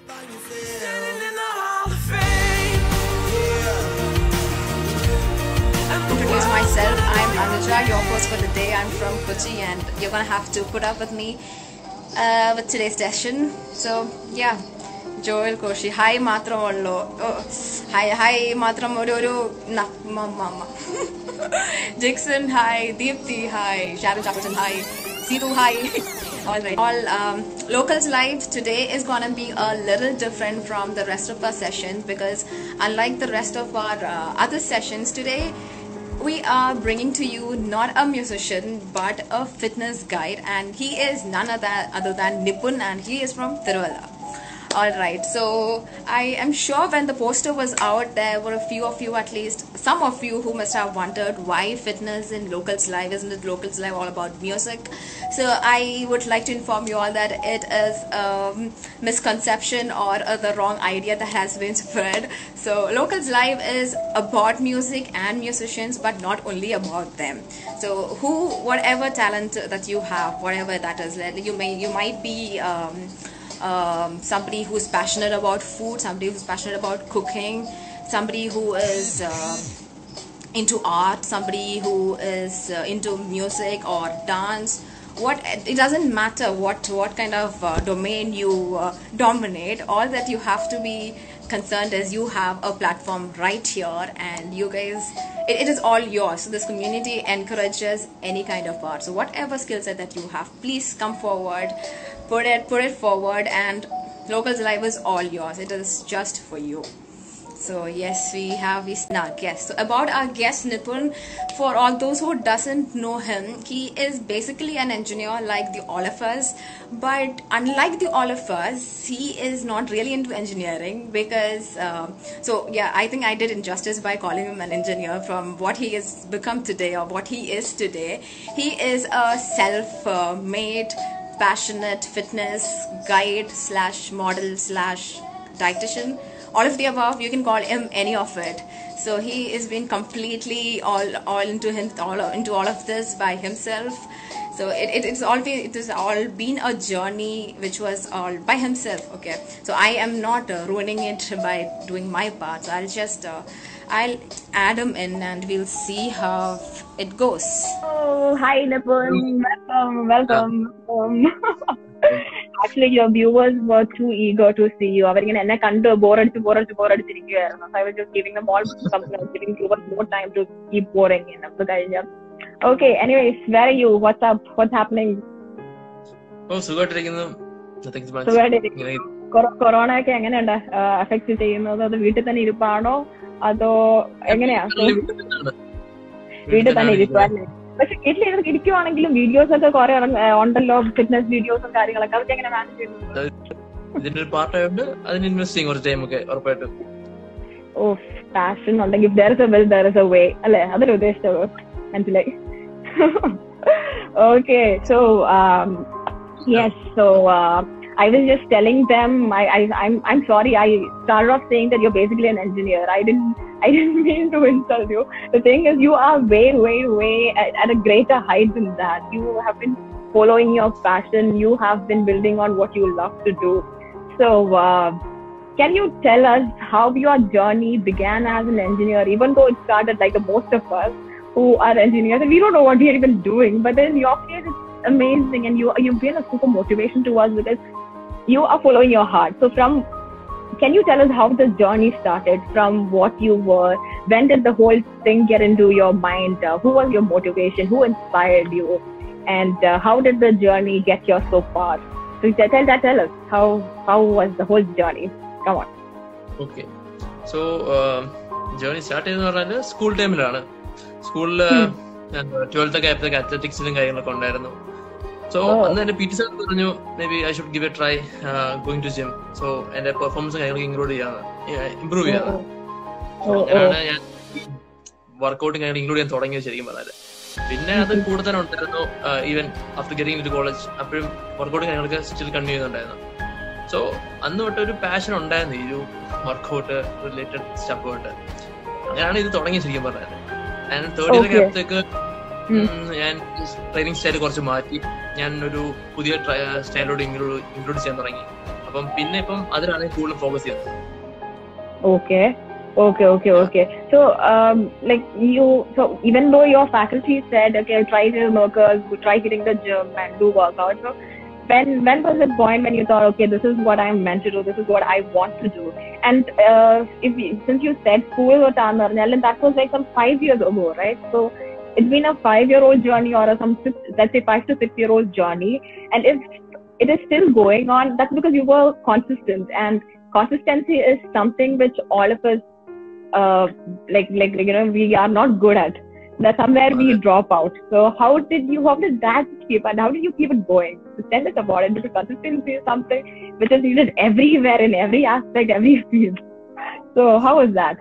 Standing in the Hall of Fame. introduce myself. I'm Anuja, your host for the day. I'm from Kochi, and you're gonna have to put up with me uh, with today's session. So yeah, Joel Koshy hi മാത്രമുള്ളൂ oh hi hi മാത്രം ഒരു ഒരു Jixon hi Deepthi hi Sharu Chackochan hi Seethu hi All right. All um, locals live today is gonna be a little different from the rest of our sessions because unlike the rest of our uh, other sessions today, we are bringing to you not a musician but a fitness guide, and he is none other, other than Nipun, and he is from Tiruvalla. All right, so I am sure when the poster was out, there were a few of you, at least some of you, who must have wondered why fitness in Locals Live isn't it Locals Live all about music? So I would like to inform you all that it is a misconception or uh, the wrong idea that has been spread. So Locals Live is about music and musicians, but not only about them. So who, whatever talent that you have, whatever that is, like, you may you might be. Um, um, somebody who's passionate about food, somebody who's passionate about cooking, somebody who is uh, into art, somebody who is uh, into music or dance. What it doesn't matter what what kind of uh, domain you uh, dominate. All that you have to be concerned is you have a platform right here, and you guys, it, it is all yours. So this community encourages any kind of art. So whatever skill set that you have, please come forward put it put it forward and locals live is all yours it is just for you so yes we have we our guest so about our guest nipun for all those who doesn't know him he is basically an engineer like the all of us but unlike the all of us he is not really into engineering because uh, so yeah i think i did injustice by calling him an engineer from what he has become today or what he is today he is a self-made passionate fitness guide slash model slash dietitian all of the above you can call him any of it so he is been completely all all into him all into all of this by himself so it, it, it's all been it has all been a journey which was all by himself okay so i am not uh, ruining it by doing my part so i'll just uh, i'll add him in and we'll see how it goes Oh, hi Nipun. Welcome, welcome. Um, actually, your viewers were too eager to see you. അവരിങ്ങനെ എന്നെ കണ്ട് ബോറടിച്ച് ബോറടിച്ച് ബോറടിച്ചിരിക്കുകയായിരുന്നു So I was just giving them all something. I was giving viewers more time to keep boring. And അത് കഴിഞ്ഞ Okay, anyways, where are you? What's up? What's happening? ഓ സുഖമായിട്ടിരിക്കുന്നു Nothing much. സുഖമായിട്ടിരിക്കുന്നു. ഇങ്ങനെ കൊറോ- corona ഒക്കെ എങ്ങനെയുണ്ട് അഫക്ട് ചെയ്യുന്നത് അത് വീട്ടിൽ തന്നെ ഇരിപ്പാണോ അതോ എങ്ങനെയാ So, വീട്ടിലാണ്. വീട്ടിൽ തന്നെ വീട്ടിലാണ് ഇരിക്കും അല്ലേ പക്ഷെ വീട്ടിൽ ഇരിക്കുവാണെങ്കിലും വീഡിയോസ് ഒക്കെ കുറെ ഉണ്ടല്ലോ ഫിറ്റ്നസ് വീഡിയോസും കാര്യങ്ങളൊക്കെ അതൊക്കെ എങ്ങനെ മാനേജ് ചെയ്യുന്നത് ഇതിന്റെ ഒരു പാർട്ട് ആയതുകൊണ്ട് അതിന് ഇൻവെസ്റ്റ് ചെയ്യും കുറച്ച് ടൈം ഒക്കെ ഉറപ്പായിട്ടും ഓ പാഷൻ ഉണ്ടെങ്കിൽ there is a will there is a way അല്ലെ അതിൽ ഉദ്ദേശിച്ചത് മനസ്സിലായി okay so yes so I was just telling them I, I I'm I'm sorry I started off saying that you're basically an engineer. I didn't I didn't mean to insult you. The thing is you are way, way, way at, at a greater height than that. You have been following your passion. You have been building on what you love to do. So uh, can you tell us how your journey began as an engineer, even though it started like the most of us who are engineers and we don't know what we are even doing, but then your case is amazing and you you've been a super motivation to us because you are following your heart. So from can you tell us how this journey started from what you were when did the whole thing get into your mind uh, who was your motivation who inspired you and uh, how did the journey get you so far so tell, tell, tell, tell us how how was the whole journey come on okay so journey start ചെയ്തെന്ന് പറഞ്ഞാല് school ടൈമിലാണ് സ്കൂളില് twelfth ഒക്കെ ആയപ്പോഴത്തേക്ക് അത്ലറ്റിക്സിലും കാര്യങ്ങളൊക്കെ ഉണ്ടായിരുന്നു so Oh. അന്ന് എന്റെ പി ടി സാർ പറഞ്ഞു maybe I should give a try going to gym so എന്റെ പെർഫോമൻസ് കാര്യങ്ങളൊക്കെ ഇൻക്ലൂഡ് ചെയ്യാന്ന് ഇമ്പ്രൂവ് ചെയ്യാന്ന് oh, oh. അങ്ങനെയാണ് ഞാൻ വർക്കൗട്ടും കാര്യങ്ങൾ ഇൻക്ലൂഡ് ചെയ്യാൻ തുടങ്ങിയത് ശരിക്കും പറഞ്ഞാല് പിന്നെ അത് കൂടുതൽ ഉണ്ടായിരുന്നു even after getting to college അപ്പോഴും വർക്കൗട്ടും കാര്യങ്ങളൊക്കെ സ്റ്റിൽ കണ്ടിന്യൂ ചെയ്യുന്നുണ്ടായിരുന്നു സോ അന്ന് തൊട്ട് ഒരു പാഷൻ ഉണ്ടായിരുന്നു ഈ ഒരു വർക്കൗട്ട് റിലേറ്റഡ് സ്റ്റഫ് തൊട്ട് അങ്ങനെയാണ് ഇത് തുടങ്ങിയത് ശരിക്കും പറഞ്ഞാൽ ഞാൻ തേർഡ് ഇയർ Okay. ആയപ്പോഴത്തേക്ക് ഉം. ഞാൻ ട്രെയിനിങ് സ്റ്റൈൽ കുറച്ച് മാറ്റി ഞാൻ ഒരു പുതിയ സ്റ്റൈലോട് ഇൻക്ലൂഡ് ഇൻക്ലൂഡ് ചെയ്യാൻ തുടങ്ങി അപ്പം പിന്നെ ഇപ്പം അതിലാണ് കൂടുതൽ ഫോക്കസ് ചെയ്യുന്നത് Okay. Okay, okay, okay. So, um, like you, so even though your faculty said, okay, try to work, uh, try hitting the gym and do workout. So, when when was the point when you thought, okay, this is what I'm meant to do, this is what I want to do? And uh, if you, since you said school was and that was like some five years ago, right? So, it's been a five-year-old journey or a some six, let's say five to six-year-old journey, and if it is still going on, that's because you were consistent and consistency is something which all of us uh, like like like, you know we are not good at that somewhere we Correct. drop out so how did you how did that keep and how did you keep it going so tell us about it because consistency is something which is needed everywhere in every aspect every field so how was that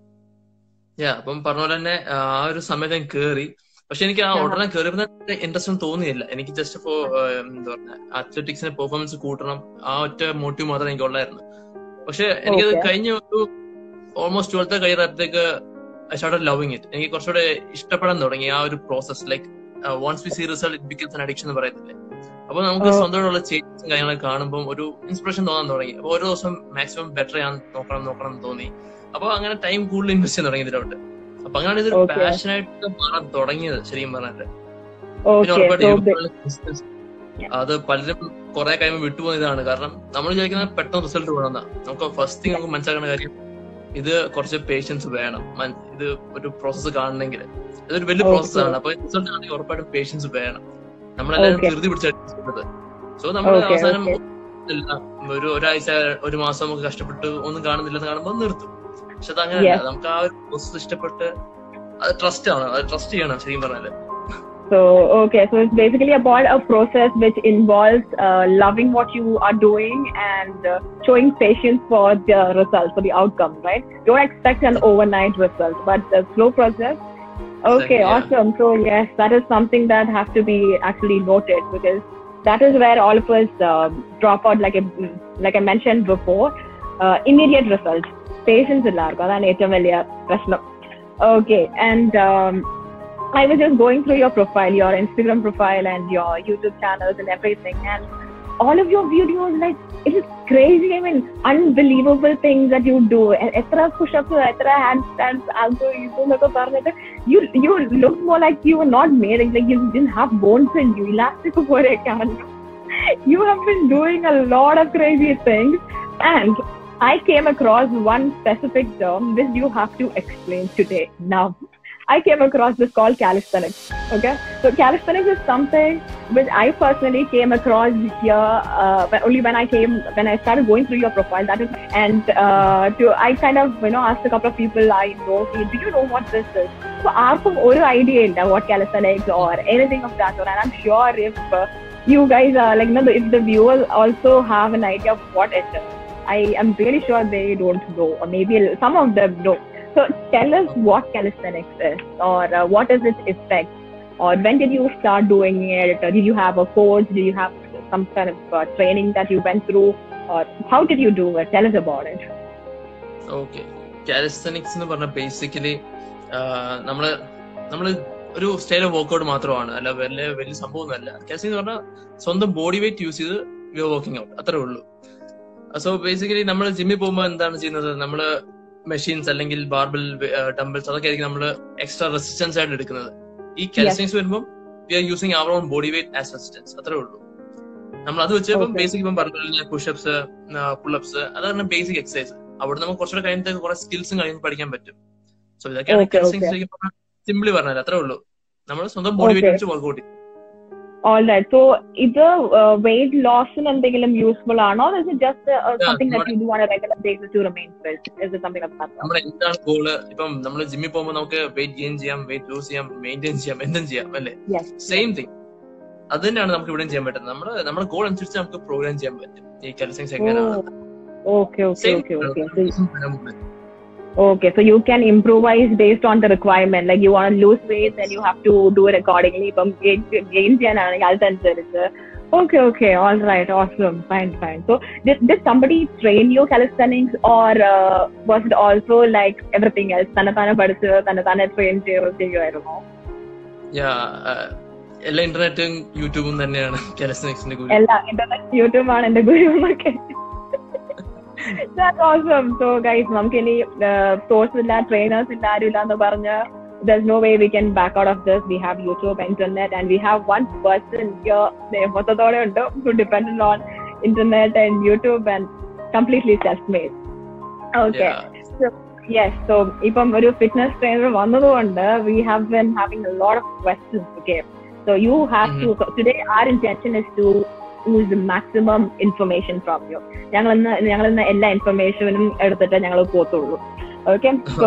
യാ അപ്പം പറഞ്ഞ പോലെ തന്നെ ആ ഒരു സമയത്ത് ഞാൻ കേറി പക്ഷെ എനിക്ക് ആ ആഹാ. ഉടനെ കയറിയപ്പോൾ തന്നെ ഇൻട്രസ്റ്റ് ഒന്നും തോന്നിയില്ല എനിക്ക് ജസ്റ്റ് ഇപ്പോ എന്താ പറഞ്ഞ അത്ലറ്റിക്സിന്റെ പെർഫോമൻസ് കൂട്ടണം ആ ഒറ്റ മോട്ടീവ് മാത്രമേ എനിക്ക് ഉള്ളായിരുന്നു പക്ഷെ എനിക്കത് Okay. കഴിഞ്ഞ ഒരു ഓൾമോസ്റ്റ് ട്വൽത്ത് കഴിയുമ്പോഴത്തേക്ക് ഐ സ്റ്റാർട്ട് ലവിങ് ഇറ്റ് എനിക്ക് കുറച്ചുകൂടെ ഇഷ്ടപ്പെടാൻ തുടങ്ങി ആ ഒരു process like once we see result it becomes an addiction എന്ന് പറയത്തില്ലേ അപ്പൊ നമുക്ക് Oh. സ്വന്തമായിട്ടുള്ള ചേഞ്ചസും കാര്യങ്ങളൊക്കെ കാണുമ്പോൾ ഒരു ഇൻസ്പിറേഷൻ തോന്നാൻ തുടങ്ങി അപ്പൊ ഓരോ ദിവസം മാക്സിമം ബെറ്റർ ചെയ്യാൻ നോക്കണം നോക്കണം എന്ന് തോന്നി അപ്പൊ അങ്ങനെ ടൈം കൂടുതൽ ഇൻവെസ്റ്റ് ചെയ്യാൻ തുടങ്ങി ഇതിലോട്ട് അപ്പൊ അങ്ങനെയാണ് ഇതൊരു Okay. പാഷനായിട്ട് മാറാൻ തുടങ്ങിയത് ശരിക്കും പറഞ്ഞാല് പിന്നെ okay ഉറപ്പായിട്ടും so ഇതുപോലുള്ള business അത് പലരും കുറെ കഴിയുമ്പോൾ വിട്ടുപോകുന്ന ഇതാണ് കാരണം നമ്മൾ വിചാരിക്കുന്നത് പെട്ടെന്ന് റിസൾട്ട് വേണമെന്നാ നമുക്ക് ഫസ്റ്റ് തിങ് നമുക്ക് മനസ്സിലാക്കുന്ന കാര്യം ഇത് കുറച്ച് പേഷ്യൻസ് വേണം മൻ- ഇത് ഒരു പ്രോസസ്സ് കാണണമെങ്കിൽ ഇതൊരു വലിയ Okay. പ്രോസസ് ആണ് അപ്പൊ റിസൾട്ട് ആണെങ്കിൽ ഉറപ്പായിട്ടും പേഷ്യൻസ് വേണം നമ്മളെല്ലാവരും Okay. ധൃതി പിടിച്ചത് സോ നമ്മൾ Okay, അവസാനം okay. ഇല്ല, ഒരു ഒരാഴ്ച ഒരു മാസം നമുക്ക് കഷ്ടപ്പെട്ട് ഒന്നും കാണുന്നില്ലെന്ന് കാണുമ്പോൾ നിർത്തും പക്ഷെ അത് അങ്ങനെയല്ല Yes. നമുക്ക് ആ ഒരു പ്രോസസ് ഇഷ്ടപ്പെട്ട് അത് ട്രസ്റ്റ് ആണ് അത് ട്രസ്റ്റ് ചെയ്യണം ശരിക്കും പറഞ്ഞാല് So, okay, so it's basically about a process which involves uh, loving what you are doing and uh, showing patience for the result, for the outcome, right? Don't expect an overnight result, but a slow process. Okay, yeah. awesome. So, yes, that is something that has to be actually noted because that is where all of us uh, drop out, like, I- like I mentioned before. Uh, immediate result. Patience ഇല്ലാർക്കും അതാണ് ഏറ്റവും വലിയ പ്രശ്നം Okay, and um, I was just going through your profile, your Instagram profile, and your YouTube channels and everything, and all of your videos, like it is crazy. I mean, unbelievable things that you do. E- എത്ര push-ups, എത്ര handstands, alto, ഇതൊക്കെ പറഞ്ഞിട്ട് you you look more like you were not made like you didn't have bones in you. Elastic പോലെയൊക്കെയാണ്. You have been doing a lot of crazy things, and I came across one specific term which you have to explain today now. I came across this called calisthenics. Okay, so calisthenics is something which I personally came across here uh, but only when I came when I started going through your profile. That is, and uh, to I kind of you know asked a couple of people I know, "Hey, do you know what this is? So ആർക്കും ഒരു idea ഇല്ല what calisthenics or anything of that sort. And I'm sure if uh, you guys are like, no, if the viewers also have an idea of what it is, I am really sure they don't know, or maybe some of them know. So tell us what calisthenics is, or uh, what is its effect, or when did you start doing it? Or did you have a coach? Did you have some kind of uh, training that you went through, or how did you do it? Tell us about it. Okay calisthenics എന്ന് പറഞ്ഞ basically നമ്മള് നമ്മള് ഒരു style of workout മാത്രമാണ് അല്ല വലിയ വലിയ സംഭവമൊന്നുമല്ല calisthenics എന്ന് പറഞ്ഞാൽ സ്വന്തം ബോഡി വെയിറ്റ് യൂസ് ചെയ്ത് വി ആർ വർക്കിംഗ് ഔട്ട് അത്രേ ഉള്ളൂ സോ ബേസിക്കലി നമ്മൾ ജിമ്മിൽ പോകുമ്പോൾ എന്താണ് ചെയ്യുന്നത് നമ്മള് മെഷീൻസ് അല്ലെങ്കിൽ ബാർബിൾ ഡംബിൾസ് അതൊക്കെ ആയിരിക്കും നമ്മൾ എക്സ്ട്രാ റെസിസ്റ്റൻസ് ആയിട്ട് എടുക്കുന്നത് ഈ കാലിസ്തനിക്സ് വരുമ്പോൾ we are using our own body weight as resistance അത്രേ ഉള്ളൂ നമ്മൾ അത് വെച്ച് ഇപ്പം Okay. ബേസിക് ഇപ്പം പറഞ്ഞ പുഷപ്സ് പുള്ളപ്സ് അതാണ് ബേസിക് എക്സസൈസ് അവിടെ നമുക്ക് കുറച്ചുകൂടെ കഴിഞ്ഞിട്ട് കുറെ സ്കിൽസും കാര്യങ്ങളും പഠിക്കാൻ പറ്റും സോ ഇതൊക്കെയാണ് Okay, കാലിസ്തനിക്സ് സിംപ്ലി പറഞ്ഞാൽ അത്രേ ഉള്ളൂ നമ്മൾ സ്വന്തം ബോഡി Okay. വെയിറ്റ് വെച്ച് വർക്ക്ഔട്ട് ചെയ്യും All right. So ഇത് uh, weight loss in എന്തെങ്കിലും useful ആണോ? Or is it just uh, uh, Yeah, something that not- you do on a regular basis to remain fit? Is it something like that? നമ്മുടെ എന്താണ് goal ഇപ്പം നമ്മൾ ജിമ്മിൽ പോകുമ്പോൾ നമുക്ക് വെയിറ്റ് ഗെയിൻ ചെയ്യാം വെയിറ്റ് ലൂസ് ചെയ്യാം മെയിൻറ്റെയിൻ ചെയ്യാം എന്തും ചെയ്യാം അല്ലേ Yes. സെയിം തിങ് അത് തന്നെയാണ് നമുക്ക് ഇവിടെ ചെയ്യാൻ പറ്റുന്നത് നമ്മുടെ നമ്മുടെ ഗോൾ അനുസരിച്ച് നമുക്ക് പ്രോഗ്രാം ചെയ്യാൻ പറ്റും ഈ കാലിസ്തനിക്സ് എങ്ങനെയാണ് Oh, okay, okay, Same okay, okay. So, thing. okay, so you can improvise based on the requirement. Like you want to lose weight, then you have to do it accordingly. ഇപ്പം gain gain ചെയ്യാനാണെങ്കിൽ അതനുസരിച്ച്. Okay, okay, all right, awesome, fine, fine. So did, did somebody train you calisthenics or uh, was it also like everything else? തന്നെ തന്നെ പഠിച്ച് തന്നെ തന്നെ train ചെയ്യുമായിരുന്നോ? Yeah, uh, എല്ലാ ഇന്റർനെറ്റും യൂട്യൂബും തന്നെയാണ് കാലിസ്തനിക്സിന്റെ ഗുരു എല്ലാ ഇന്റർനെറ്റ് യൂട്യൂബ് ആണ് എന്റെ ഗുരു എന്നൊക്കെ That's awesome. So guys, നമുക്ക് ഇനി സോഴ്സ് ഇല്ല ട്രെയിനേഴ്സ് ഇല്ല ആരും ഇല്ല എന്ന് പറഞ്ഞ് there's no way we can back out of this. We have YouTube, internet, and we have one person here മൊത്തത്തോടെ ഉണ്ട് who dependent on internet and YouTube and completely self-made. Okay. Yeah. So, yes. So ഇപ്പം ഒരു fitness trainer വന്നതുകൊണ്ട് we have been having a lot of questions. Okay. So you have to. So today our intention is to use the maximum information from you. ഞങ്ങൾ ഇന്ന് ഞങ്ങൾ ഇന്ന് എല്ലാ ഇൻഫർമേഷനും എടുത്തിട്ട് ഞങ്ങൾ പോത്തുള്ളൂ Okay, so,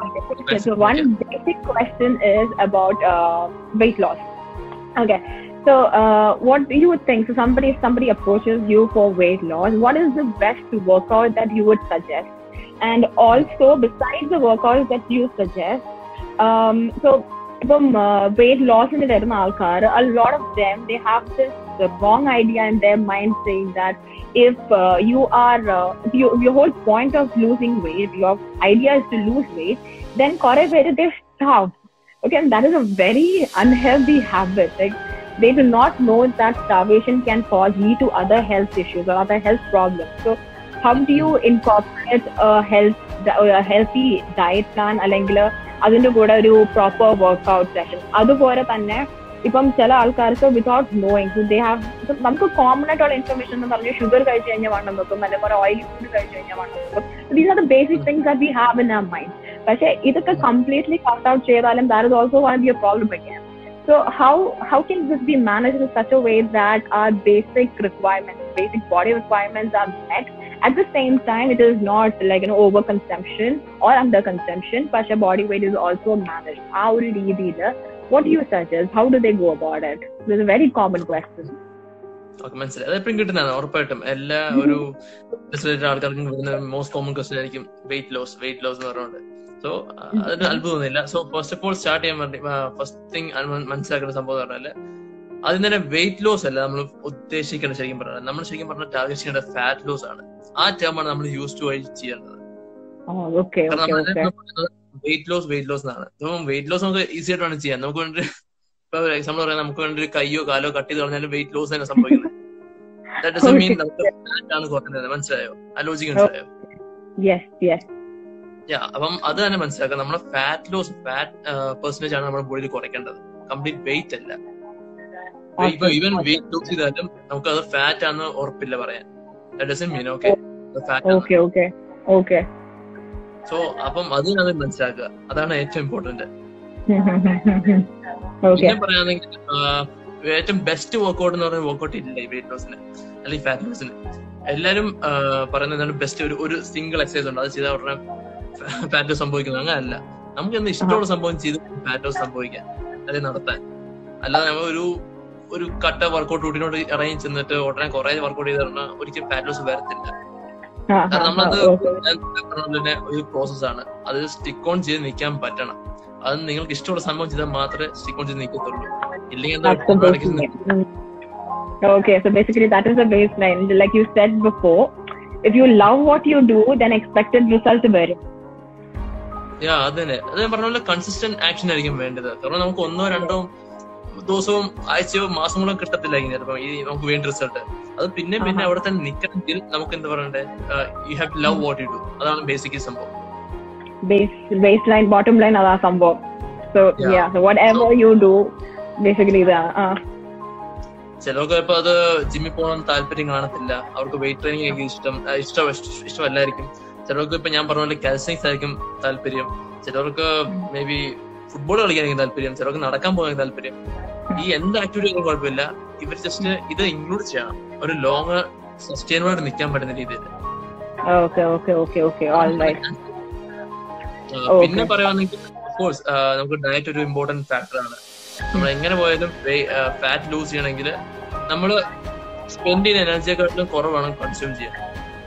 so one basic question is about uh, weight loss. Okay, so uh, what do you think? So somebody if somebody approaches you for weight loss, what is the best workout that you would suggest? And also, besides the workouts that you suggest, um, so ഇപ്പം weight ലോസിന് വരുന്ന ആൾക്കാർ a lot of them they have this uh, wrong idea in their mind saying that if uh, you are uh, you, your whole point of losing weight your idea is to lose weight then kore പേര് they starve okay and that is a very unhealthy habit like they do not know that starvation can cause lead to other health issues or other health problems so how do you incorporate a health a healthy diet plan അല്ലെങ്കിൽ അതിന്റെ കൂടെ ഒരു proper workout session അതുപോലെ തന്നെ ഇപ്പം ചില ആൾക്കാർക്ക് without knowing they have നമുക്ക് കോമൺ ആയിട്ടുള്ള ഇൻഫർമേഷൻ എന്ന് പറഞ്ഞാൽ ഷുഗർ കഴിച്ചു കഴിഞ്ഞാൽ വണ്ണം വെക്കും അല്ലെങ്കിൽ കുറെ ഓയിലി ഫുഡ് കഴിച്ചു കഴിഞ്ഞാൽ വണ്ണം വെക്കും these are the basic things that we have in our mind പക്ഷെ ഇതൊക്കെ കംപ്ലീറ്റ്ലി കട്ട് ഔട്ട് ചെയ്താലും that is also one be a problem again So how how can this be managed in such a way that our basic requirements, basic body requirements are met? At the same time, it is not like an overconsumption or underconsumption, but your body weight is also managed. How do you do that? What do you suggest? How do they go about it? This is a very common question. Okay മനസ്സിലായി അത് എപ്പോഴും കിട്ടുന്നതാണ് ഉറപ്പായിട്ടും എല്ലാ ഒരു related ആൾക്കാർക്കും വരുന്ന most common question ആയിരിക്കും വെയിറ്റ് ലോസ് വെയിറ്റ് ലോസ് എന്ന് പറഞ്ഞുകൊണ്ട് സോ അതൊരു അത്ഭുതമൊന്നുമില്ല so first of all start ചെയ്യാൻ വേണ്ടി ഫസ്റ്റ് തിങ് മനസ്സിലാക്കേണ്ട സംഭവം എന്ന് പറഞ്ഞാല് അതിന് തന്നെ വെയിറ്റ് ലോസ് അല്ല നമ്മൾ ഉദ്ദേശിക്കേണ്ട ശരിക്കും പറഞ്ഞാൽ നമ്മൾ ശരിക്കും പറഞ്ഞാൽ ടാർഗറ്റ് ചെയ്യേണ്ട ഫാറ്റ് ലോസ് ആണ് ആ ടേമാണ് നമ്മൾ യൂസ് ടു ആയി ചെയ്യേണ്ടത് Oh, okay, കാരണം okay, okay. Weight loss weight loss എന്നാണ് അപ്പം വെയിറ്റ് ലോസ് നമുക്ക് ഈസി ആയിട്ട് വേണം ചെയ്യാൻ നമുക്ക് വേണ്ടി ഇപ്പൊ എക്സാമ്പിൾ പറയാം നമുക്ക് വേണ്ടി ഒരു കയ്യോ കാലോ കട്ട് ചെയ്ത് കളഞ്ഞാലും വെയിറ്റ് ലോസ് തന്നെ സംഭവിക്കുന്നത് ദാറ്റ് ഡസൻ മീൻ നമുക്ക് fat ആണ് കുറഞ്ഞത് മനസ്സിലായോ ആ ലോജിക്ക് മനസ്സിലായോ Yes, yes. യാ അപ്പം അത് തന്നെ മനസ്സിലാക്കാം നമ്മുടെ ഫാറ്റ് ലോസ് ഫാറ്റ് പെർസെന്റേജ് ആണ് നമ്മുടെ ബോഡിയിൽ കുറയ്ക്കേണ്ടത് കംപ്ലീറ്റ് വെയിറ്റ് അല്ല ഇപ്പൊ ഈവൻ വെയിറ്റ് ലോസ് ചെയ്താലും നമുക്ക് അത് ഫാറ്റ് ആണെന്ന് ഉറപ്പില്ല പറയാൻ ഡസൻ മീൻ ഓക്കെ ഫാറ്റ് ആണ് Okay, okay, okay. സോ അപ്പം അത് അത് മനസ്സിലാക്കുക അതാണ് ഏറ്റവും ഇമ്പോർട്ടന്റ് okay. പിന്നെ പറയുകയാണെങ്കിൽ ഏറ്റവും ബെസ്റ്റ് വർക്ക്ഔട്ട് എന്ന് പറയുന്ന വർക്ക്ഔട്ട് ഇല്ല ഈ വെയിറ്റ് ലോസിന് അല്ലെങ്കിൽ ഫാറ്റ് ലോസിന് എല്ലാരും ആ, പറയുന്നത് എന്താണ് ബെസ്റ്റ് ഒരു ഒരു സിംഗിൾ എക്സസൈസ് ഉണ്ട് അത് ചെയ്താൽ ഉടനെ ഫാറ്റ് ലോസ് സംഭവിക്കുന്നത് അങ്ങനല്ല നമുക്ക് എന്ത് ഇഷ്ടമുള്ള സംഭവം ചെയ്ത് ഫാറ്റ് ലോസ് സംഭവിക്കാൻ അല്ലെങ്കിൽ നടത്താൻ അല്ലാതെ നമ്മൾ ഒരു ഒരു കട്ട വർക്ക്ഔട്ട് റൂട്ടിനോട് ഇറങ്ങി ചെന്നിട്ട് ഉടനെ കുറെ വർക്ക്ഔട്ട് ചെയ്ത് പറഞ്ഞാൽ ഒരിക്കലും ഫാറ്റ് ലോസ് വരത്തില്ല Ah, കാരണം ah, നമ്മളത് ah, okay. ഞാൻ പറഞ്ഞ തന്നെ ഒരു പ്രോസസ് ആണ് അത് സ്റ്റിക്ക് ഓൺ ചെയ്ത് നിൽക്കാൻ പറ്റണം അത് നിങ്ങൾക്ക് ഇഷ്ടമുള്ള സംഭവം ചെയ്താൽ മാത്രമേ സ്റ്റിക്ക് ഓൺ ചെയ്ത് നിൽക്കത്തുള്ളൂ ഇല്ലെങ്കിൽ എന്താ That's the ഇടയ്ക്ക് baseline. നിർത്തി- Mm. Okay, so basically that is the baseline. Like you said before, if you love what you do, then expected result വരും. Yeah, അത് തന്നെ അത് ഞാൻ പറഞ്ഞ പോലെ കൺസിസ്റ്റന്റ് ആക്ഷൻ ആയിരിക്കും വേണ്ടത് കാരണം നമുക്ക് ഒന്നോ രണ്ടോ ദിവസവും ആഴ്ചയോ മാസങ്ങളോ കിട്ടത്തില്ലായിരിക്കും ചിലപ്പോൾ ഈ നമുക്ക് വേണ്ട റിസൾട്ട് അത് പിന്നെ പിന്നെ ആഹാ. അവിടെ തന്നെ നിൽക്കണമെങ്കിൽ നമുക്ക് എന്താ പറയണ്ടേ you have love what you do അതാണ് ബേസിക് സംഭവം Base baseline, bottom line അതാ സംഭവം. So Yeah. yeah, so whatever you do, basically ഇതാ. Ah, ചിലർക്ക് ഇപ്പൊ അത് ജിമ്മിൽ പോകണം താല്പര്യം കാണത്തില്ല അവർക്ക് വെയിറ്റ് ട്രെയിനിങ് ആയിരിക്കും ഇഷ്ടം ആ, ഇഷ്ടം ഇഷ്ടമല്ലായിരിക്കും ചിലർക്ക് ഇപ്പൊ ഞാൻ പറഞ്ഞ പോലെ കാൽസിനിക്സ് ആയിരിക്കും താല്പര്യം ചിലർക്ക് മേ ബി ഫുട്ബോൾ കളിക്കാനായിരിക്കും താല്പര്യം ചിലർക്ക് നടക്കാൻ പോകാൻ താല്പര്യം ഈ എന്ത് ആക്ടിവിറ്റി ആയാലും കുഴപ്പമില്ല ഇവർ ജസ്റ്റ് ഇത് ഇൻക്ലൂഡ് ചെയ്യണം ഒരു ലോങ് സസ്റ്റൈനബിൾ ആയിട്ട് നിൽക്കാൻ പറ്റുന്ന രീതിയിൽ okay, okay, okay, okay. All right. ആ, പിന്നെ പറയുവാണെങ്കിൽ കോഴ്സ് നമുക്ക് ഡയറ്റ് ഒരു ഇമ്പോർട്ടന്റ് ഫാക്ടർ ആണ് നമ്മൾ എങ്ങനെ പോയാലും ഫാറ്റ് ലൂസ് ചെയ്യണമെങ്കിൽ നമ്മൾ സ്പെൻഡ് ചെയ്യുന്ന എനർജിയെക്കാട്ടിലും കുറവാണ് കൺസ്യൂം ചെയ്യാൻ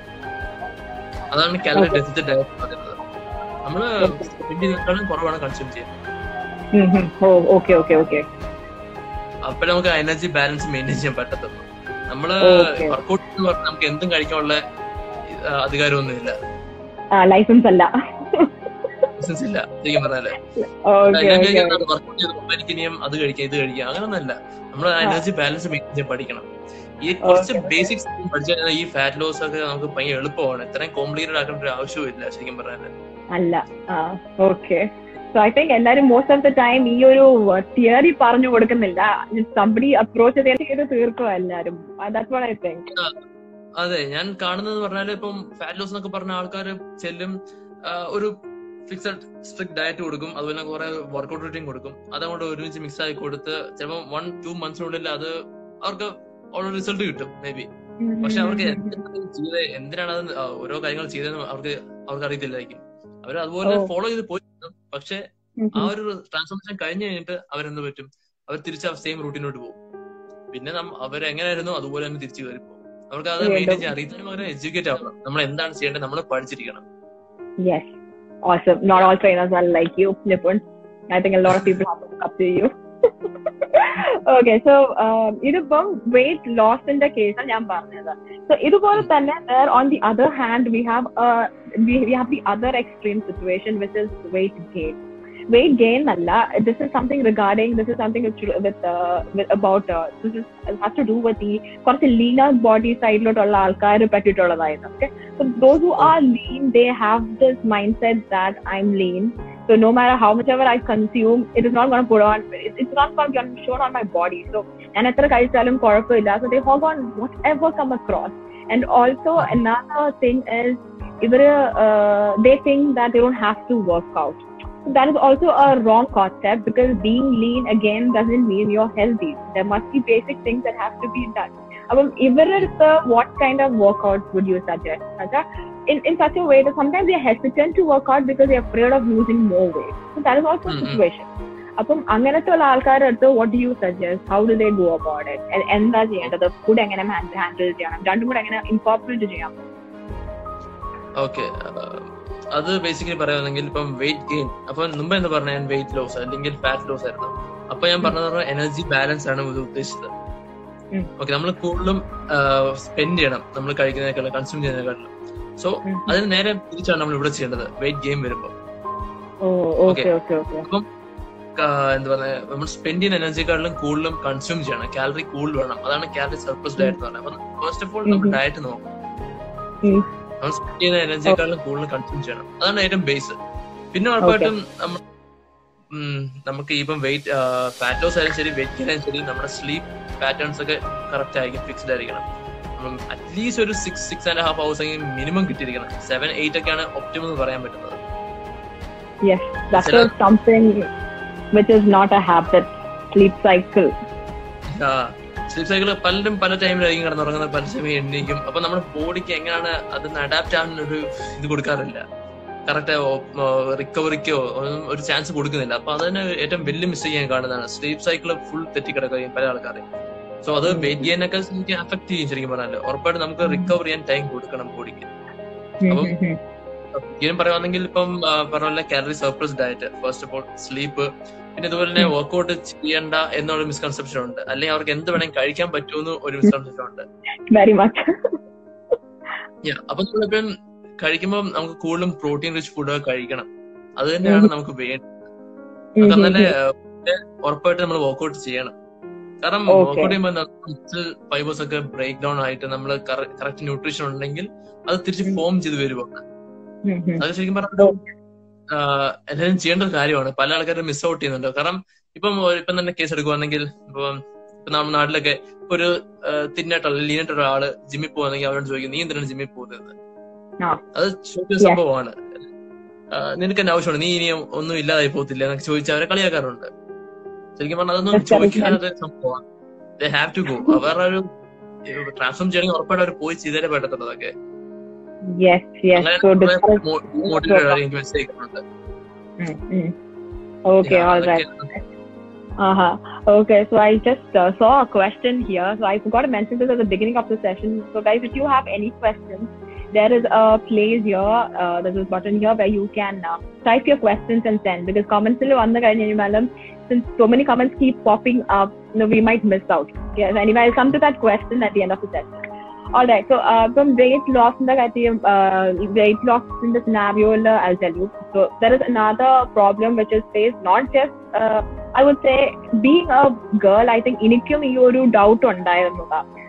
അതാണ് കാലറി ഡെഫിസിറ്റ് ഡയറ്റ് പറയുന്നത് നമ്മൾ സ്പെൻഡ് ചെയ്യുന്നതിനേക്കാളും കുറവാണ് കൺസ്യൂം ചെയ്യാൻ Mm-hmm. Oh, okay, okay, okay. അപ്പോഴേ നമുക്ക് എനർജി ബാലൻസ് മെയിൻറ്റെയിൻ ചെയ്യാൻ പറ്റത്തുള്ളൂ നമ്മള് Okay. വർക്കൗട്ട് എന്ന് പറഞ്ഞാൽ നമുക്ക് എന്തും കഴിക്കാനുള്ള ആ, അധികാരമൊന്നുമില്ല Ah, license അല്ല. ബിസിനസ് ഇല്ല ശരിക്കും പറഞ്ഞാല് okay, ഞാൻ okay. വർക്കൗട്ട് ചെയ്തപ്പോൾ എനിക്ക് ഇനിയും അത് കഴിക്കാം ഇത് കഴിക്കാം അങ്ങനൊന്നല്ല നമ്മൾ എനർജി ബാലൻസ് മെയിൻറ്റെയിൻ ചെയ്യാൻ പഠിക്കണം ഈ കുറച്ച് Okay. ബേസിക്സ് പഠിച്ചാൽ ഈ ഫാറ്റ് ലോസ് ഒക്കെ നമുക്ക് ഭയങ്കര എളുപ്പമാണ് ഇത്രയും കോംപ്ലിക്കേറ്റഡ് ആക്കേണ്ട ഒരു ആവശ്യമില്ല ശരിക്കും പറഞ്ഞാൽ അല്ല ആ ഓക്കെ സോ ഐ തിങ്ക് എല്ലാരും മോസ്റ്റ് ഓഫ് ദ ടൈം ഈ ഒരു തിയറി പറഞ്ഞു കൊടുക്കുന്നില്ല സംബടി അപ്രോച്ച് ചെയ്ത് തീർക്കുക എല്ലാരും ദാറ്റ്സ് വാട്ട് ഐ തിങ്ക് അതെ ഞാൻ കാണുന്നത് പറഞ്ഞാല് ഇപ്പം ഫാറ്റ് ലോസ് എന്നൊക്കെ പറഞ്ഞ ആൾക്കാർ ചെല്ലും ആ, ഒരു ഫിക്സഡ് സ്ട്രിക്ട് ഡയറ്റ് കൊടുക്കും അതുപോലെ കുറെ വർക്കൗട്ട് റൂട്ടീൻ കൊടുക്കും അതങ്ങോട്ട് ഒരുമിച്ച് മിക്സ് ആക്കി കൊടുത്ത് ചിലപ്പോൾ വൺ ടു മന്ത്സിനുള്ളിൽ അത് അവർക്ക് ഉള്ള റിസൾട്ട് കിട്ടും മേ ബി പക്ഷെ അവർക്ക് എന്താണ് ചെയ്ത് എന്തിനാണ് അത് ആ, ഓരോ കാര്യങ്ങൾ ചെയ്തതെന്ന് അവർക്ക് അവർക്ക് അറിയത്തില്ലായിരിക്കും അവർ അതുപോലെ ഓ. ഫോളോ ചെയ്ത് പോയി പക്ഷെ ആ ഒരു ട്രാൻസ്ഫോർമേഷൻ കഴിഞ്ഞ് കഴിഞ്ഞിട്ട് അവരെന്ത് പറ്റും അവർ തിരിച്ച് സെയിം റൂട്ടീനോട്ട് പോകും പിന്നെ അവരെങ്ങനെയായിരുന്നു അതുപോലെ തന്നെ തിരിച്ചു കയറി പോകും അവർക്ക് അത് വീണ്ടും. മെയിൻറ്റെയിൻ ചെയ്യാൻ അറിയുന്നതിന് പകരം എഡ്യൂക്കേറ്റ് ആവണം നമ്മൾ എന്താണ് ചെയ്യേണ്ടത് നമ്മൾ പഠിച്ചിരിക്കണം Yes. Awesome. Not all trainers are like you, Nipun. I think a lot of people have to look up to you. okay, so um, ഇതിപ്പം വെയിറ്റ് ലോസിന്റെ കേസാണ് ഞാൻ പറഞ്ഞത് സോ ഇതുപോലെ തന്നെ there on the other hand we have uh, we, we have the other extreme situation which is weight gain weight gain അല്ല this is something regarding this is something with, with, uh, with about uh, this is it has to do with the കുറച്ച് leaner body സൈഡിലോട്ടുള്ള ആൾക്കാർ പറ്റിയിട്ടുള്ളതായിരുന്നു okay so those who are lean, they have this mindset that I'm lean. So no matter how much ever I consume, it is not going to put on. it- It's not going to be shown on my body. So ഞാൻ എത്ര കഴിച്ചാലും കുഴപ്പമില്ല. So they hog on whatever come across. And also another thing is, ഇവര് uh, they think that they don't have to work out. So that is also a wrong concept because being lean again doesn't mean you're healthy. There must be basic things that have to be done. അപ്പം ഇവരുടെ അടുത്ത് what kind of workout would you suggest? Saja? In, in such a way that sometimes they're hesitant to work out because they're afraid of losing more weight. So that is also a Mm, mm. situation. അപ്പം അങ്ങനത്തെ ഉള്ള ആൾക്കാരുടെ അടുത്ത് what do you suggest? How do they go about it? എ- എന്താ ചെയ്യേണ്ടത് food എങ്ങനെ handle ചെയ്യണം രണ്ടും കൂടെ എങ്ങനെ ഇൻകോർപ്പറേറ്റ് ചെയ്യാം ഓക്കെ അത് ബേസിക്കലി പറയുകയാണെങ്കിൽ ഇപ്പം വെയിറ്റ് ഗെയിൻ അപ്പൊ മുമ്പ് എന്താ പറഞ്ഞ ഞാൻ വെയിറ്റ് ലോസ് അല്ലെങ്കിൽ ഫാറ്റ് ലോസ് ആയിരുന്നു അപ്പൊ ഞാൻ പറഞ്ഞത് എനർജി ബാലൻസ് ആണ് ഇത് ഉദ്ദേശിച്ചത് ഉം. ഓക്കെ നമ്മൾ കൂടുതലും സ്പെൻഡ് ചെയ്യണം നമ്മൾ കഴിക്കുന്നതിനേക്കാളും കൺസ്യൂം ചെയ്യുന്നതിനേക്കാളും സോ ഉം. അതിന് നേരെ തിരിച്ചാണ് നമ്മൾ ഇവിടെ ചെയ്യേണ്ടത് വെയിറ്റ് ഗെയിൻ വരുമ്പോൾ ഓ ഓക്കെ ഓക്കെ ഓക്കെ എന്താ പറയുക നമ്മൾ സ്പെൻഡ് ചെയ്യുന്ന എനർജിക്കാളിലും കൂടുതലും കൺസ്യൂം ചെയ്യണം കാലറി കൂടുതൽ വേണം അതാണ് കാലറി സർപ്ലസ് ഡയറ്റ് എന്ന് പറയുന്നത് അപ്പൊ ഫസ്റ്റ് ഓഫ് ഓൾ നമ്മൾ ഉം. ഡയറ്റ് നോക്കണം ഉം. നമ്മൾ സ്പെൻഡ് ചെയ്യുന്ന എനർജിയെക്കാളും കൂടുതൽ കൺസ്യൂം ചെയ്യണം അതാണ് ഏറ്റവും ബേസ് പിന്നെ ഉറപ്പായിട്ടും നമ്മൾ ഉം, നമുക്ക് ഇപ്പം വെയിറ്റ് ഫാറ്റ് ലോസ് ആയാലും ശരി വെയിറ്റ് ഗെയിൻ ആയാലും ശരി നമ്മുടെ സ്ലീപ്പ് പാറ്റേൺസ് ഒക്കെ കറക്റ്റ് ആയിരിക്കും ഫിക്സ്ഡ് ആയിരിക്കണം അറ്റ്ലീസ്റ്റ് ഒരു six six and half hours എങ്കിലും മിനിമം കിട്ടിയിരിക്കണം സെവൻ എയ്റ്റ് ഒക്കെയാണ് ഒപ്റ്റിമം എന്ന് പറയാൻ പറ്റുന്നത് Yes, that Sila- is something which is not a habit. Sleep cycle. Sleep cycle പലരും പല ടൈമിലായിരിക്കും കിടന്നുറങ്ങുന്നത് പല സമയം എണ്ണീക്കും അപ്പൊ നമ്മുടെ ബോഡിക്ക് എങ്ങനെയാണ് അതിന് അഡാപ്റ്റ് ആവാൻ ഒരു ഇത് കൊടുക്കാറില്ല കറക്റ്റ് റിക്കവറിക്കോ ഒന്നും ഒരു ചാൻസ് കൊടുക്കുന്നില്ല അപ്പൊ അതിന് ഏറ്റവും വലിയ മിസ്റ്റേക്ക് ഞാൻ കാണുന്നതാണ് സ്ലീപ്പ് സൈക്കിൾ ഫുൾ തെറ്റിക്കിടക്കുകയും പല ആൾക്കാരെ സോ അത് വെയിറ്റ് ഗെയിനൊക്കെ എനിക്ക് അഫക്ട് ചെയ്യും ശരിക്കും പറഞ്ഞാൽ ഉറപ്പായിട്ട് നമുക്ക് റിക്കവർ ചെയ്യാൻ ടൈം കൊടുക്കണം ബോഡിക്ക് അപ്പം- ഇങ്ങനെ പറയുവാണെങ്കിൽ ഇപ്പം ആ, പറഞ്ഞ പോലെ calorie surplus diet first of all sleep പിന്നെ ഇതുപോലെ തന്നെ വർക്ക്ഔട്ട് ചെയ്യണ്ട എന്നുള്ള മിസ്കൺസെപ്ഷൻ ഉണ്ട് അല്ലെങ്കിൽ അവർക്ക് എന്ത് വേണമെങ്കിൽ കഴിക്കാൻ പറ്റുമെന്ന് ഒരു മിസ്കൺസെപ്ഷൻ ഉണ്ട് Very much. Yeah, അപ്പൊ നമ്മളിപ്പം കഴിക്കുമ്പോൾ നമുക്ക് കൂടുതലും പ്രോട്ടീൻ റിച്ച് ഫുഡൊക്കെ കഴിക്കണം അത് തന്നെയാണ് നമുക്ക് വേണ്ടത് കാരണം തന്നെ ഉറപ്പായിട്ട് നമ്മൾ വർക്ക്ഔട്ട് ചെയ്യണം കാരണം Okay. വർക്ക്ഔട്ട് ചെയ്യുമ്പോൾ ഫൈബേഴ്സ് ഒക്കെ ബ്രേക്ക് ഡൗൺ ആയിട്ട് നമ്മൾ കറക്റ്റ് ന്യൂട്രീഷൻ ഉണ്ടെങ്കിൽ അത് തിരിച്ച് ഫോം ചെയ്ത് വരുവാ അത് ശരിക്കും പറഞ്ഞാൽ എല്ലാവരും ചെയ്യേണ്ട ഒരു കാര്യമാണ് പല ആൾക്കാരും മിസ് ഔട്ട് ചെയ്യുന്നുണ്ട് കാരണം ഇപ്പം ഒരു- ഇപ്പം തന്നെ കേസ് എടുക്കുവാണെങ്കിൽ ഇപ്പം ഇപ്പൊ നമ്മുടെ നാട്ടിലൊക്കെ ഇപ്പൊ ഒരു തിന്നായിട്ടുള്ള ലീനായിട്ടുള്ള ഒരാള് ജിമ്മിൽ പോകുന്നെങ്കിൽ അവരോട് ചോദിക്കും നീ എന്തിനാണ് ജിമ്മിൽ പോകുന്നത് ആ. അത് ചോദിക്കുന്ന സംഭവമാണ് ആ, നിനക്ക് എന്നെ ആവശ്യമാണ് നീ ഇനി ഒന്നും ഇല്ലാതായി പോകത്തില്ല എന്നൊക്കെ ചോദിച്ച് അവരെ കളിയാക്കാറുണ്ട് ശരിക്കും പറഞ്ഞാൽ അതൊന്നും That's very ചോദിക്കാതെ സംഭവമാണ് ദേ ഹാവ് ടു ഗോ അവരുടെ ഒരു ട്രാൻസ്ഫോം ചെയ്യണമെങ്കിൽ ഉറപ്പായിട്ട് അവർ പോയി ചെയ്തേ പറ്റത്തുള്ളൂ അതൊക്കെ Yes, yes. അങ്ങനെ So discuss. മോട്ടിവേറ്റഡ് എനിക്ക് മനസ്സിലാക്കുന്നുണ്ട് Mm, mm. Okay, Yeah, all right. അതൊക്കെ- Uh-huh. Okay, so I just uh, saw a question here. So I forgot to mention this at the beginning of the session. So guys, if you have any questions, there is a place here, uh, there's a button here where you can uh, type your questions and send because comments will on the since so many comments keep popping up, you know, we might miss out. Yes, anyway, I'll come to that question at the end of the session. All right, so uh, from weight loss in the uh, weight loss in the scenario, uh, I'll tell you. So there is another problem which is faced not just uh, I would say being a girl, I think എനിക്കും ഈ ഒരു doubt ഉണ്ടായിരുന്നതാ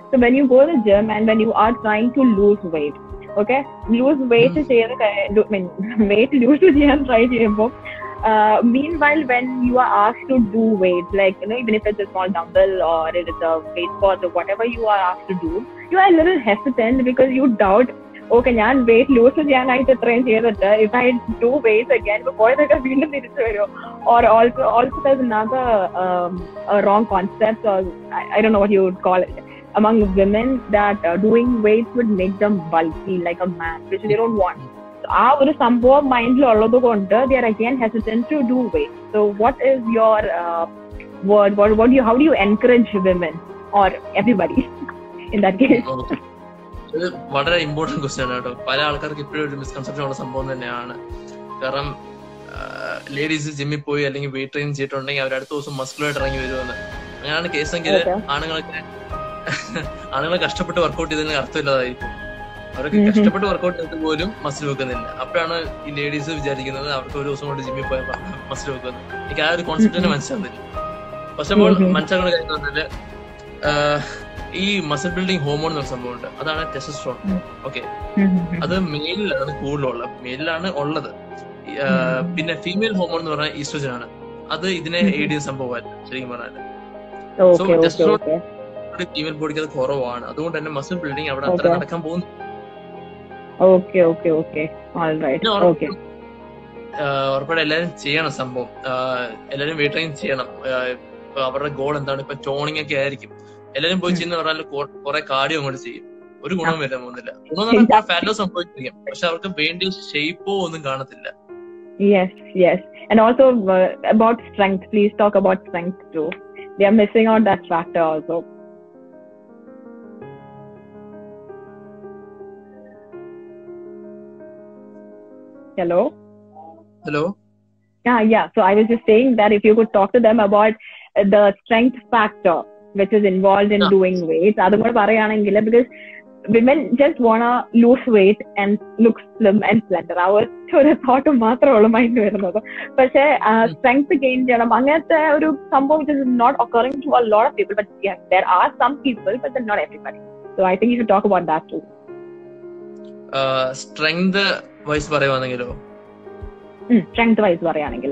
So when you go to the gym and when you are trying to lose weight, okay, lose weight ചെയ്ത് കഴി- do- I mean, weight lose ചെയ്യാൻ try ചെയ്യുമ്പോൾ uh, meanwhile when you are asked to do weight like you know even if it's a small dumbbell or it is a weight squat or whatever you are asked to do you are a little hesitant because you doubt okay ഞാൻ weight lose ചെയ്യാനായിട്ട് ഇത്രയും ചെയ്തിട്ട് if I do weight again ഇപ്പൊ പോയതൊക്കെ വീണ്ടും തിരിച്ചു വരുമോ or also also there another um, a wrong concept or I, I don't know what you would call it among women that uh, doing weights would make them bulky like a man which they don't want ആ ഒരു സംഭവം മൈൻഡിലുള്ളത് കൊണ്ട് they are again hesitant to do weight so what is your word what what you how do you encourage women or everybody in that case Okay. ഇത് വളരെ important question ആണ് കേട്ടോ പല ആൾക്കാർക്ക് ഇപ്പോഴും ഒരു മിസ്കൺസെപ്ഷൻ ഉള്ള സംഭവം തന്നെയാണ് കാരണം ലേഡീസ് ജിമ്മിൽ പോയി അല്ലെങ്കിൽ വെയിറ്റ് ട്രെയിൻ ചെയ്തിട്ടുണ്ടെങ്കിൽ അവർ അടുത്ത ദിവസം മസ്കുലായിട്ട് ഇറങ്ങി വരുമെന്ന് അങ്ങനെയാണ് കേസെങ്കിൽ Okay. ആണുങ്ങളൊക്കെ ആണുങ്ങൾ കഷ്ടപ്പെട്ട് വർക്കൗട്ട് ചെയ്തതിന് അർത്ഥമില്ലാതായിരിക്കും അവർക്ക് Mhm. കഷ്ടപ്പെട്ട് വർക്കൗട്ട് ചെയ്തിട്ട് പോലും മസിൽ വെക്കുന്നില്ല അപ്പോഴാണ് ഈ ലേഡീസ് വിചാരിക്കുന്നത് അവർക്ക് ഒരു ദിവസം കൊണ്ട് ജിമ്മിൽ പോയ മസിൽ വെക്കുന്നത് എനിക്ക് ആ ഒരു കോൺസെപ്റ്റ് തന്നെ മനസ്സിലാകുന്നില്ല ഫസ്റ്റ് ഓഫ് ഓൾ Mhm. മനസ്സിലാക്കുന്ന കാര്യം എന്ന് പറഞ്ഞാല് ആഹ്, ഈ മസിൽ ബിൽഡിംഗ് ഹോമോൺ എന്ന സംഭവമുണ്ട് അതാണ് ടെസ്റ്റോസ്റ്ററോൺ ഓക്കെ അത് മെയിലിലാണ് കൂടുതലുള്ളത് മെയിലിലാണ് ഉള്ളത് ഈ, ആഹ്, പിന്നെ ഫീമെയിൽ ഹോമോൺ എന്ന് പറഞ്ഞാൽ ഈസ്ട്രോജൻ ആണ് അത് ഇതിനെ Mhm. എയ്ഡ് ചെയ്യുന്ന സംഭവമല്ല ശരിക്കും പറഞ്ഞാൽ okay okay testosterone- okay female ബോഡിക്ക് അത് കുറവാണ് അതുകൊണ്ട് തന്നെ മസിൽ ബിൽഡിംഗ് അവിടെ അത്ര Okay. നടക്കാൻ പോകുന്നു okay okay okay all right പിന്നെ ഓക്കെ ഉറപ്പായിട്ടും, ആഹ്, ഉറപ്പായിട്ടും എല്ലാവരും ചെയ്യണം സംഭവം ആഹ്, എല്ലാവരും വെയിറ്റ് ട്രെയിൻ ചെയ്യണം ആഹ്, ഇപ്പൊ അവരുടെ ഗോൾ എന്താണ് ഇപ്പൊ ടോണിംഗ് ഒക്കെ ആയിരിക്കും എല്ലാവരും പോയി ചെയ്യുന്ന പറഞ്ഞാൽ കുറെ കാർഡിയോ അങ്ങോട്ട് ചെയ്യും ഒരു ഗുണവും വരാൻ പോകുന്നില്ല ഗുണം എന്ന് പറഞ്ഞാൽ ഫാറ്റ് ലോസ് സംഭവിച്ചിരിക്കും പക്ഷെ അവർക്ക് വേണ്ടിയ ഷേപ്പോ ഒന്നും കാണത്തില്ല Yes, yes. And also uh, about strength, please talk about strength too. They are missing out that factor also. Hello? Hello Yeah, yeah. So I was just saying that if you could talk to them about uh, the strength factor which is involved in Yeah. doing weights, അതും കൂടെ പറയുകയാണെങ്കിൽ because women just wanna lose weight and look slim and slender. ആ ഒറ്റ ഒരു thought മാത്രമേ ഉള്ളൂ mind വരുന്നത് പക്ഷേ സ്ട്രെങ്ത് ഗെയിൻ ചെയ്യണം അങ്ങനത്തെ ഒരു സംഭവം it is not occurring to a lot of people but yes there are some people but not everybody so I think you should talk about that to strength wise പറയുവാണെങ്കിലോ strength wise പറയുകയാണെങ്കിൽ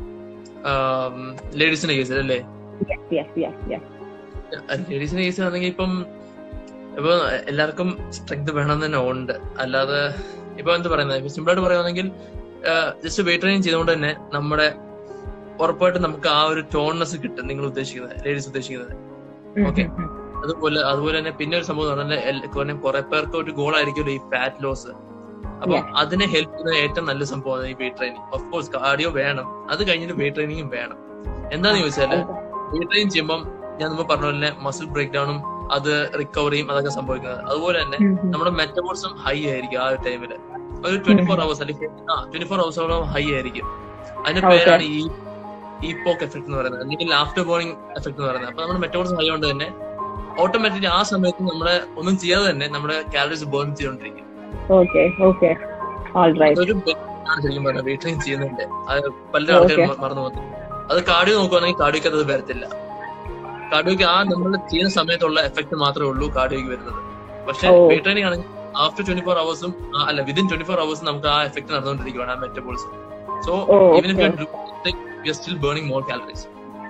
ലേഡീസിന്റെ കേസിൽ അല്ലേ yes yes yes yes ലേഡീസിന്റെ കേസ് ആണെങ്കിൽ ഇപ്പം ഇപ്പൊ എല്ലാവർക്കും സ്ട്രെങ്ത് വേണം തന്നെ ഉണ്ട് അല്ലാതെ ഇപ്പൊ എന്താ പറയുന്നത് ഇപ്പൊ സിമ്പിൾ ആയിട്ട് പറയുവാണെങ്കിൽ ജസ്റ്റ് വെയിറ്റ് ട്രെയിൻ ചെയ്തുകൊണ്ട് തന്നെ നമ്മുടെ ഉറപ്പായിട്ടും നമുക്ക് ആ ഒരു ടോൺനെസ് കിട്ടും നിങ്ങൾ ഉദ്ദേശിക്കുന്നത് ലേഡീസ് ഉദ്ദേശിക്കുന്നത് Okay. അതുപോലെ അതുപോലെ തന്നെ പിന്നെ ഒരു സംഭവം എന്ന് പറഞ്ഞാൽ കുറെ പേർക്ക് ഒരു ഗോൾ ആയിരിക്കുമല്ലോ ഈ ഫാറ്റ് ലോസ് അപ്പം Yes. അതിനെ ഹെൽപ്പ് ചെയ്യുന്ന ഏറ്റവും നല്ല സംഭവമാണ് ഈ weight training of course cardio വേണം അത് കഴിഞ്ഞിട്ട് വെയിറ്റ് ട്രെയിനിങ്ങും വേണം എന്താന്ന് ചോദിച്ചാല് വെയിറ്റ് ട്രെയിൻ ചെയ്യുമ്പോൾ ഞാൻ മുമ്പ് പറഞ്ഞ പോലെ മസിൽ ബ്രേക്ക് ഡൗണും അത് റിക്കവറിയും അതൊക്കെ സംഭവിക്കുന്നത് അതുപോലെ തന്നെ നമ്മുടെ മെറ്റബോളിസം ഹൈ ആയിരിക്കും ആ ഒരു ടൈമില് ഒരു ട്വന്റി ഫോർ അവേഴ്സ് അല്ലെങ്കിൽ ട്വന്റി ഫോർ അവേഴ്സോളം ഹൈ ആയിരിക്കും അതിന്റെ Okay. പേരാണ് ഈ ഈപ്പോക്ക് എഫക്ട് എന്ന് പറയുന്നത് അല്ലെങ്കിൽ ആഫ്റ്റർ ബോണിംഗ് എഫക്ട് എന്ന് പറയുന്നത് അപ്പൊ നമ്മുടെ മെറ്റബോളിസം ഹൈ കൊണ്ട് തന്നെ ഓട്ടോമാറ്റിക്കലി ആ സമയത്ത് നമ്മളെ ഒന്നും ചെയ്യാതെ തന്നെ നമ്മുടെ കാലറീസ് ബേൺ ചെയ്തോണ്ടിരിക്കും ഓക്കെ ഓക്കെ ഓൾ റൈറ്റ് അതൊരു benefit ആണ് ശരിക്കും പറഞ്ഞാൽ വെയിറ്റ് ട്രെയിൻ ചെയ്യുന്നുണ്ട് അത് പല ആൾക്കാരും Okay. മ- മറന്നു പോകുന്നു അത് കാർഡിയോ നോക്കുവാണെങ്കിൽ കാർഡിയോക്ക് അത് വരത്തില്ല കാർഡിയോക്ക് ആ നമ്മൾ ചെയ്യുന്ന സമയത്തുള്ള എഫക്ട് മാത്രമേ ഉള്ളൂ കാർഡിയോക്ക് വരുന്നത് പക്ഷെ Oh. വെയിറ്റ് ട്രെയിനിങ് ആണെങ്കിൽ ആഫ്റ്റർ ട്വന്റി ഫോർ അവേഴ്സും അല്ല വിതിൻ ട്വന്റി ഫോർ അവേഴ്സും നമുക്ക് ആ എഫക്ട് നടന്നുകൊണ്ടിരിക്കുകയാണ് ആ metabolism so Oh, even if okay. You are still burning more calories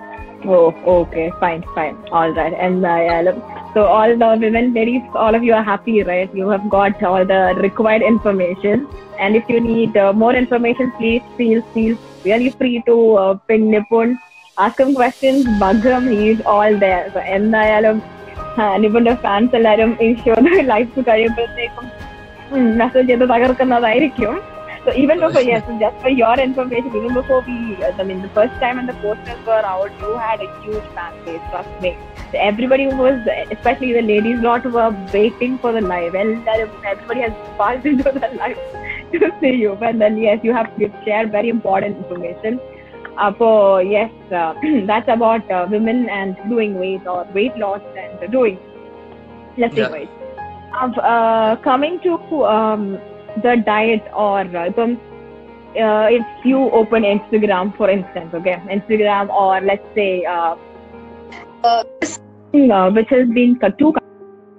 Oh, okay, fine, fine. All right. And uh, so all the women, ladies, all of you are happy, right? You have got all the required information. And if you need uh, more information, please feel feel really free to uh, ping Nipun, ask him questions, bug him. He's all there. So എന്തായാലും നിപുന്റെ fans എല്ലാവരും ഈ show life കഴിയുമ്പോഴത്തേക്കും message ചെയ്ത് തകർക്കുന്നതായിരിക്കും So even before, yes, just for your information, even before we, I mean, the first time when the posters were out, you had a huge fan base, trust me. So everybody was, especially the ladies, lot were waiting for the live. Well, everybody has passed into the live to see you. But then, yes, you have you've shared very important information. Uh, so, yes, uh, that's about uh, women and doing weight or weight loss and doing, let's say, Yeah. weight. Of, uh, coming to um, the diet or uh, um, uh, if you open Instagram, for instance, okay, Instagram or let's say uh, uh, uh, which has been cut- two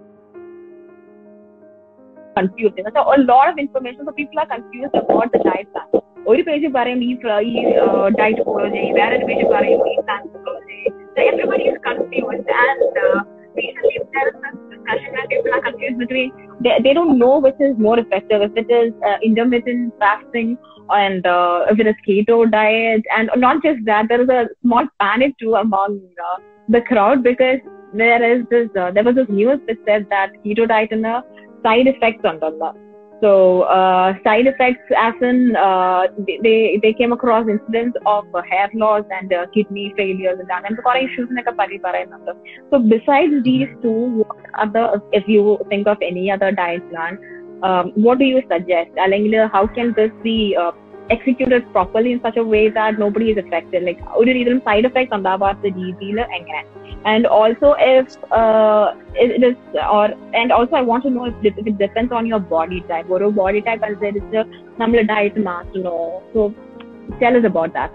confusing. So a lot of information, so people are confused about the diet plan. ഒരു page പറയും ഈ fr- ഈ diet follow ചെയ്യും വേറൊരു page പറയും ഈ plan follow ചെയ്യും So everybody is confused and uh, recently there is this discussion where people are confused between they, they don't know which is more effective if it is uh, intermittent fasting and uh, if it is keto diet and not just that there is a small panic too among uh, the crowd because there is this uh, there was this news that said that keto diet and the side effects on them so uh, side effects as in uh, they, they they came across incidents of uh, hair loss and uh, kidney failures and അങ്ങനത്തെ കുറെ issues എന്നൊക്കെ പറ്റി പറയുന്നുണ്ട് so besides these two what other if you think of any other diet plan um, what do you suggest അല്ലെങ്കിൽ how can this be uh, executed properly in such a way that nobody is affected like ഒരു രീതിയിലും side effects ഉണ്ടാവാത്ത രീതിയിൽ എങ്ങനെ and also if uh, it it is or and also I want to know if it, if it depends on your body type ഓരോ body type അനുസരിച്ച് നമ്മൾ diet മാറ്റണോ so tell us about that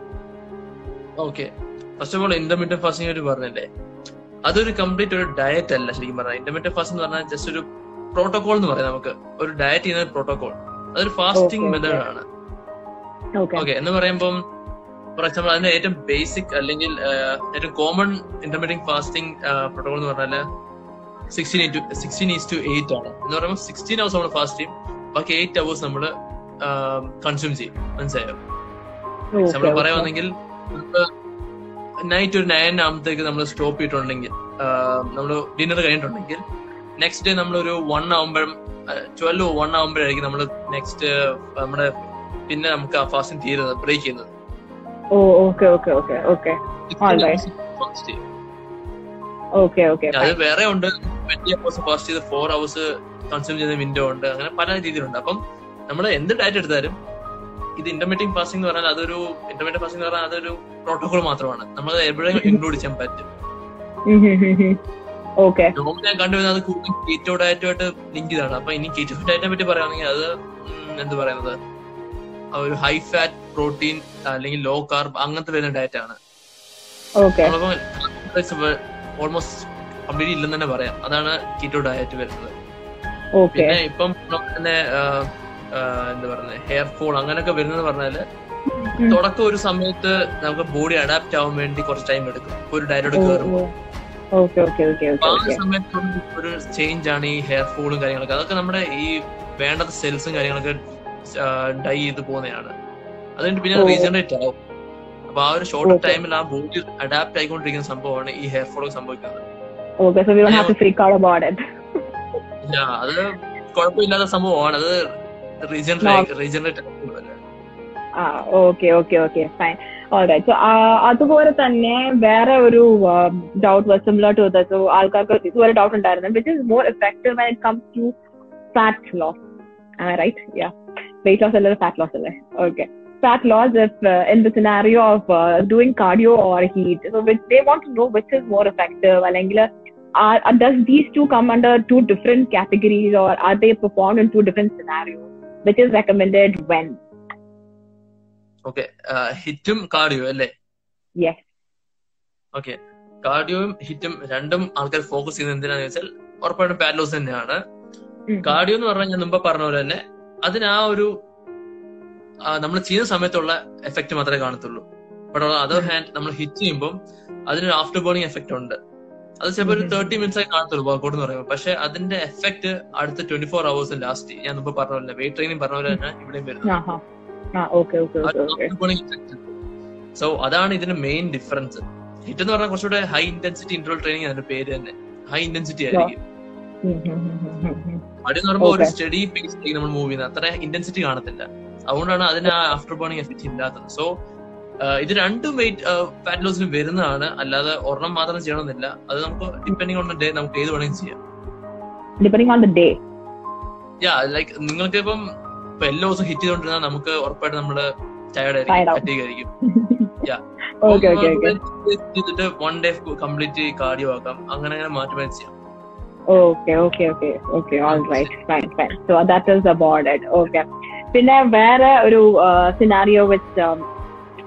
okay first of all intermediate fasting ഒരു പറഞ്ഞല്ലേ അതൊരു complete ഒരു diet അല്ല ശരിക്കും പറഞ്ഞാൽ ഇന്റർമീഡിയറ്റ് ഫാസ്റ്റിംഗ് എന്ന് പറഞ്ഞാൽ ജസ്റ്റ് ഒരു പ്രോട്ടോകോൾ എന്ന് പറയാം നമുക്ക് ഒരു ഡയറ്റ് ചെയ്യുന്ന പ്രോട്ടോകോൾ അതൊരു ഫാസ്റ്റിംഗ് Okay, മെത്തേഡ് okay. ആണ് okay ഓക്കെ എന്ന് പറയുമ്പം ഫോർ എക്സാമ്പിൾ അതിന്റെ ഏറ്റവും ബേസിക് അല്ലെങ്കിൽ ആഹ്, ഏറ്റവും കോമൺ ഇന്റർമീഡിയറ്റ് ഫാസ്റ്റിംഗ് പ്രോട്ടോകോൾ എന്ന് പറഞ്ഞാൽ sixteen to sixteen is to eight ആണ് എന്ന് പറയുമ്പോൾ സിക്സ്റ്റീൻ അവേഴ്സ് നമ്മൾ ഫാസ്റ്റ് ചെയ്യും ബാക്കി എയ്റ്റ് അവേഴ്സ് നമ്മൾ കൺസ്യൂം ചെയ്യും മനസ്സിലായോ okay, നമ്മൾ okay. പറയുവാണെങ്കിൽ നൈറ്റ് ഒരു നയൻ ആകുമ്പോഴത്തേക്ക് നമ്മൾ സ്റ്റോപ്പ് ചെയ്തിട്ടുണ്ടെങ്കിൽ നമ്മൾ ഡിന്നർ കഴിഞ്ഞിട്ടുണ്ടെങ്കിൽ നെക്സ്റ്റ് ഡേ നമ്മൾ ഒരു വൺ ആകുമ്പോഴും ട്വൽവ് വൺ ആകുമ്പോഴായിരിക്കും നമ്മൾ നെക്സ്റ്റ് നമ്മുടെ പിന്നെ നമുക്ക് ആ ഫാസ്റ്റിംഗ് തീരുന്നത് ബ്രേക്ക് ചെയ്യുന്നത് oh okay okay okay okay Alright. Fast ചെയ്യും. okay okay അത് fine. വേറെ ഉണ്ട് ട്വന്റി അവേഴ്സ് ഫാസ്റ്റ് ചെയ്ത് ഫോർ അവേഴ്സ് കൺസ്യൂം ചെയ്ത വിൻഡോ ഉണ്ട് അങ്ങനെ പല രീതിയിലുണ്ട് അപ്പം നമ്മൾ എന്ത് ഡയറ്റ് എടുത്താലും ഇത് ഇന്റർമീഡിയറ്റ് ഫാസ്റ്റിംഗ് എന്ന് പറഞ്ഞാൽ അതൊരു ഇന്റർമീഡിയറ്റ് ഫാസ്റ്റിംഗ് എന്ന് പറഞ്ഞാൽ അതൊരു പ്രോട്ടോകോൾ മാത്രമാണ് നമ്മൾ എവിടെയും ഇൻക്ലൂഡ് ചെയ്യാൻ പറ്റും ഉം ഉം ഉം ഉം. okay നോമ്പ് ഞാൻ കണ്ടുവരുന്നത് അത് കൂടുതൽ കീറ്റോ ഡയറ്റുമായിട്ട് ലിങ്ക് ചെയ്താണ് അപ്പൊ ഇനി കീറ്റോ ഡയറ്റിനെ പറ്റി പറയുകയാണെങ്കിൽ അത് ഉം, എന്ത് പറയുന്നത് ആ ഒരു ഹൈ ഫാറ്റ് പ്രോട്ടീൻ അല്ലെങ്കിൽ ലോ കാർബ് അങ്ങനത്തെ വരുന്ന ഡയറ്റ് ആണ് okay ഓൾമോസ്റ്റ് കംപ്ലീറ്റ് ഇല്ലെന്ന് തന്നെ പറയാം അതാണ് കീറ്റോ ഡയറ്റ് വരുന്നത് okay പിന്നെ ഇപ്പം നമുക്ക് തന്നെ ആ, ആ, എന്താ പറയുന്നത് ഹെയർ ഫോൾ അങ്ങനെയൊക്കെ വരുന്നത് പറഞ്ഞാല് ഉം. തുടക്കം ഒരു സമയത്ത് നമുക്ക് ബോഡി അഡാപ്റ്റ് ആവാൻ വേണ്ടി കുറച്ച് ടൈം എടുക്കും ഒരു ഡയറ്റോട് Oh, കയറുമ്പോൾ oh. okay okay okay അപ്പൊ okay ആ okay സമയത്ത് ഒരു ചേഞ്ച് ആണ് ഈ ഹെയർ ഫോളും കാര്യങ്ങളൊക്കെ അതൊക്കെ നമ്മുടെ ഈ വേണ്ടാത്ത സെൽസും കാര്യങ്ങളൊക്കെ ഡൈ ചെയ്ത് പോകുന്നതാണ് അതുകൊണ്ട് പിന്നെ ഓ. റീജനറേറ്റ് ആവും അപ്പൊ ആ ഒരു ഷോർട്ട് Okay. ടൈമിൽ ആ ബോഡി അഡാപ്റ്റ് ആയിക്കൊണ്ടിരിക്കുന്ന സംഭവമാണ് ഈ ഹെയർ ഫോൾ സംഭവിക്കുന്നത് okay so we don't have to freak out about it ഇല്ല, അത് കുഴപ്പമില്ലാത്ത സംഭവമാണ് അത് റീജനറേറ്റ് റീജനറേറ്റ് ആ okay okay okay fine alright so അതുപോലെ തന്നെ വേറെ ഒരു doubt was similar to the so ആൾക്കാർക്ക് ഇതുവരെ ഡൗട്ട് ഉണ്ടായിരുന്നു which is more effective when it comes to fat loss right ya weight loss അല്ലത് ഫാറ്റ് ലോസ് അല്ലേ okay fat loss if uh, in the scenario of uh, doing cardio or heat so which they want to know which is more effective അല്ലെങ്കിൽ are, are- does these two come under two different categories or are they performed in two different scenarios which is recommended when okay ഹിറ്റും cardio അല്ലേ yes okay കാർഡിയോയും ഹിറ്റും രണ്ടും ആൾക്കാർ focus ചെയ്യുന്നത് എന്തിനാന്ന് വെച്ചാൽ ഉറപ്പായിട്ടും ഫാറ്റ് ലോസ് തന്നെയാണ് Mhm. കാർഡിയോ എന്ന് പറഞ്ഞാൽ ഞാൻ മുമ്പ് പറഞ്ഞ പോലെ തന്നെ അതിന് ആ ഒരു നമ്മൾ ചെയ്യുന്ന സമയത്തുള്ള എഫക്ട് മാത്രമേ കാണത്തുള്ളൂ ബട്ട് അതർ ഹാൻഡ് നമ്മൾ ഹിറ്റ് ചെയ്യുമ്പോൾ അതിനൊരു ആഫ്റ്റർ ബേണിംഗ് എഫക്ട് ഉണ്ട് അത് ചിലപ്പോൾ ഒരു Mhm. തേർട്ടി മിനിറ്റ്സ് ആയി കാണത്തുള്ളൂ വർക്കൗട്ട് എന്ന് പറയുമ്പോൾ പക്ഷെ അതിന്റെ എഫക്ട് അടുത്ത ട്വന്റി ഫോർ അവേഴ്സ് ലാസ്റ്റ് ഞാൻ മുമ്പ് പറഞ്ഞ പോലെ വെയിറ്റ് ട്രെയിനിങ് പറഞ്ഞ പോലെ തന്നെ ഇവിടെയും വരുന്നത് Uh-huh. Ah, okay, okay, okay, okay. So അതാണ് ഇതിന്റെ മെയിൻ ഡിഫറൻസ് ഹിറ്റ് എന്ന് പറഞ്ഞാൽ കുറച്ചുകൂടെ ഹൈ ഇന്റൻസിറ്റി ഇന്റർവൽ ട്രെയിനിങ് അതിന്റെ പേര് തന്നെ ഹൈ ഇന്റൻസിറ്റി ആയിരിക്കും അടി എന്ന് പറയുമ്പോൾ ഒരു Okay. സ്റ്റഡി പേസിലേക്ക് നമ്മൾ മൂവ് ചെയ്യുന്നത് അത്ര ഇന്റൻസിറ്റി കാണത്തില്ല അതുകൊണ്ടാണ് അതിന് ആ ആഫ്റ്റർ ബേണിംഗ് എഫക്ട് ഇല്ലാത്തത് സോ ഇത് രണ്ടും വെയിറ്റ് ഫാറ്റ് ലോസിന് വരുന്നതാണ് അല്ലാതെ ഒരെണ്ണം മാത്രം ചെയ്യണമെന്നില്ല അത് നമുക്ക് ഡിപ്പെൻഡിങ് ഓൺ ഡേ നമുക്ക് ഏത് വേണമെങ്കിലും ചെയ്യാം Depending on the day. Ya like നിങ്ങൾക്ക് ഇപ്പം ഇപ്പൊ എല്ലാ ദിവസവും ഹിറ്റ് ചെയ്തോണ്ടിരുന്നാൽ നമുക്ക് ഉറപ്പായിട്ട് നമ്മള് ടയർഡ് Tired ആയിരിക്കും ആവും. ഫറ്റീഗ് ആയിരിക്കും Okay, okay, okay. ചെയ്തിട്ട് വൺ ഡേ കംപ്ലീറ്റ് കാർഡിയോ ആക്കാം അങ്ങനെ അങ്ങനെ മാറ്റി ചെയ്യാം Okay, okay, okay, okay. All right, fine, fine. So that is about it. Okay. പിന്നെ വേറെ ഒരു scenario with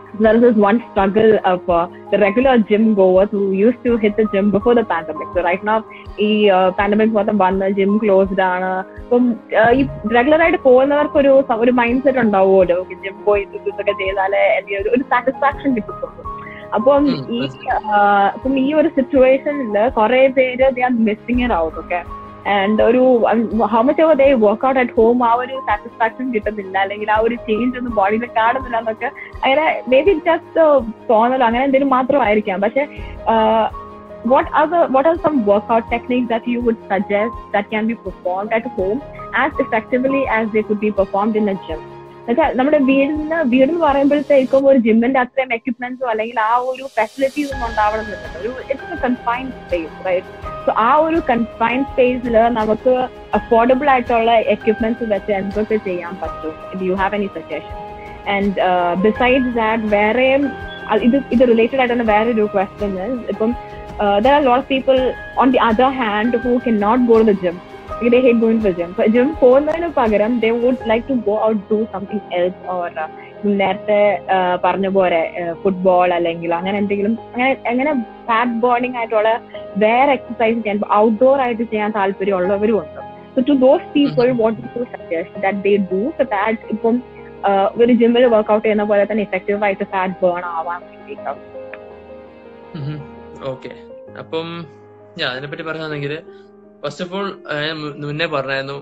there was this one struggle of uh, the regular gym goers who used to hit the gym before the pandemic. So right now, ഈ pandemic മൊത്തം വന്ന് gym closed ആണ് അപ്പം uh, ഈ regular ആയിട്ട് പോകുന്നവർക്ക് ഒരു സ- ഒരു മൈൻഡ് സെറ്റ് ഉണ്ടാവുമല്ലോ ജിം പോയി ഇതൊക്കെ ചെയ്താലേ എനിക്ക് ഒരു- ഒരു സാറ്റിസ്ഫാക്ഷൻ കിട്ടത്തുള്ളൂ അപ്പം ഉം, ഈ uh, അപ്പം ഈ ഒരു സിറ്റുവേഷനിൽ കുറെ പേര് they are missing it out okay and ഒരു how much over they work out at home ആ ഒരു സാറ്റിസ്ഫാക്ഷൻ കിട്ടുന്നില്ല അല്ലെങ്കിൽ ആ ഒരു ചേഞ്ച് ഒന്നും ബോഡിയിൽ കാണുന്നില്ല എന്നൊക്കെ അങ്ങനെ മേ ബി ജസ്റ്റ് തോന്നലോ അങ്ങനെ എന്തെങ്കിലും മാത്രമായിരിക്കാം പക്ഷെ what are the what are some workout techniques that you would suggest that can be performed at home as effectively as they could be performed in a gym എന്നുവെച്ചാൽ നമ്മുടെ വീടിന് വീട് എന്ന് പറയുമ്പോഴത്തേക്കും ഒരു ജിമ്മിന്റെ അത്രയും എക്യുപ്മെന്റ്സോ അല്ലെങ്കിൽ ആ ഒരു ഫെസിലിറ്റീസ് ഒന്നും ഉണ്ടാവണമെന്നില്ല ഒരു it's a confined space right so ആ ഒരു കൺഫൈൻഡ് സ്പേസിൽ നമുക്ക് അഫോർഡബിൾ ആയിട്ടുള്ള എക്യുപ്മെന്റ്സ് വെച്ച് എന്തൊക്കെ ചെയ്യാൻ പറ്റും you have any suggestion and besides that വേറെയും അഹ് ഇത് ഇത് റിലേറ്റഡ് ആയിട്ടുള്ള വേറൊരു ക്വസ്റ്റ്യൻ ഇപ്പം there are lot people on the other hand who can not go to the gym they hate going to the gym. So gym പോകുന്നതിന് പകരം they would like to go out do something else or uh, നേരത്തെ uh, പറഞ്ഞ പോലെ football അല്ലെങ്കിൽ അങ്ങനെ എന്തെങ്കിലും അങ്ങനെ അങ്ങനെ ഫാറ്റ് ബേണിംഗ് ആയിട്ടുള്ള വേറെ എക്സസൈസ് ചെയ്യാൻ ഔട്ട്ഡോർ ആയിട്ട് ചെയ്യാൻ താല്പര്യമുള്ളവരും ഉണ്ട് so to those people what to suggest that they do so that ഇപ്പം uh, ഒരു ജിമ്മിൽ വർക്ക്ഔട്ട് ചെയ്യുന്ന പോലെ തന്നെ എഫക്റ്റീവ് ആയിട്ട് ഫാറ്റ് ബേൺ ആവാൻ വേണ്ടിയിട്ട് ഓക്കെ അപ്പം ഞാൻ അതിനെപ്പറ്റി പറയുകയാണെങ്കിൽ ഫസ്റ്റ് ഓഫ് ഓൾ ഞാൻ മു- മുന്നേ പറഞ്ഞായിരുന്നു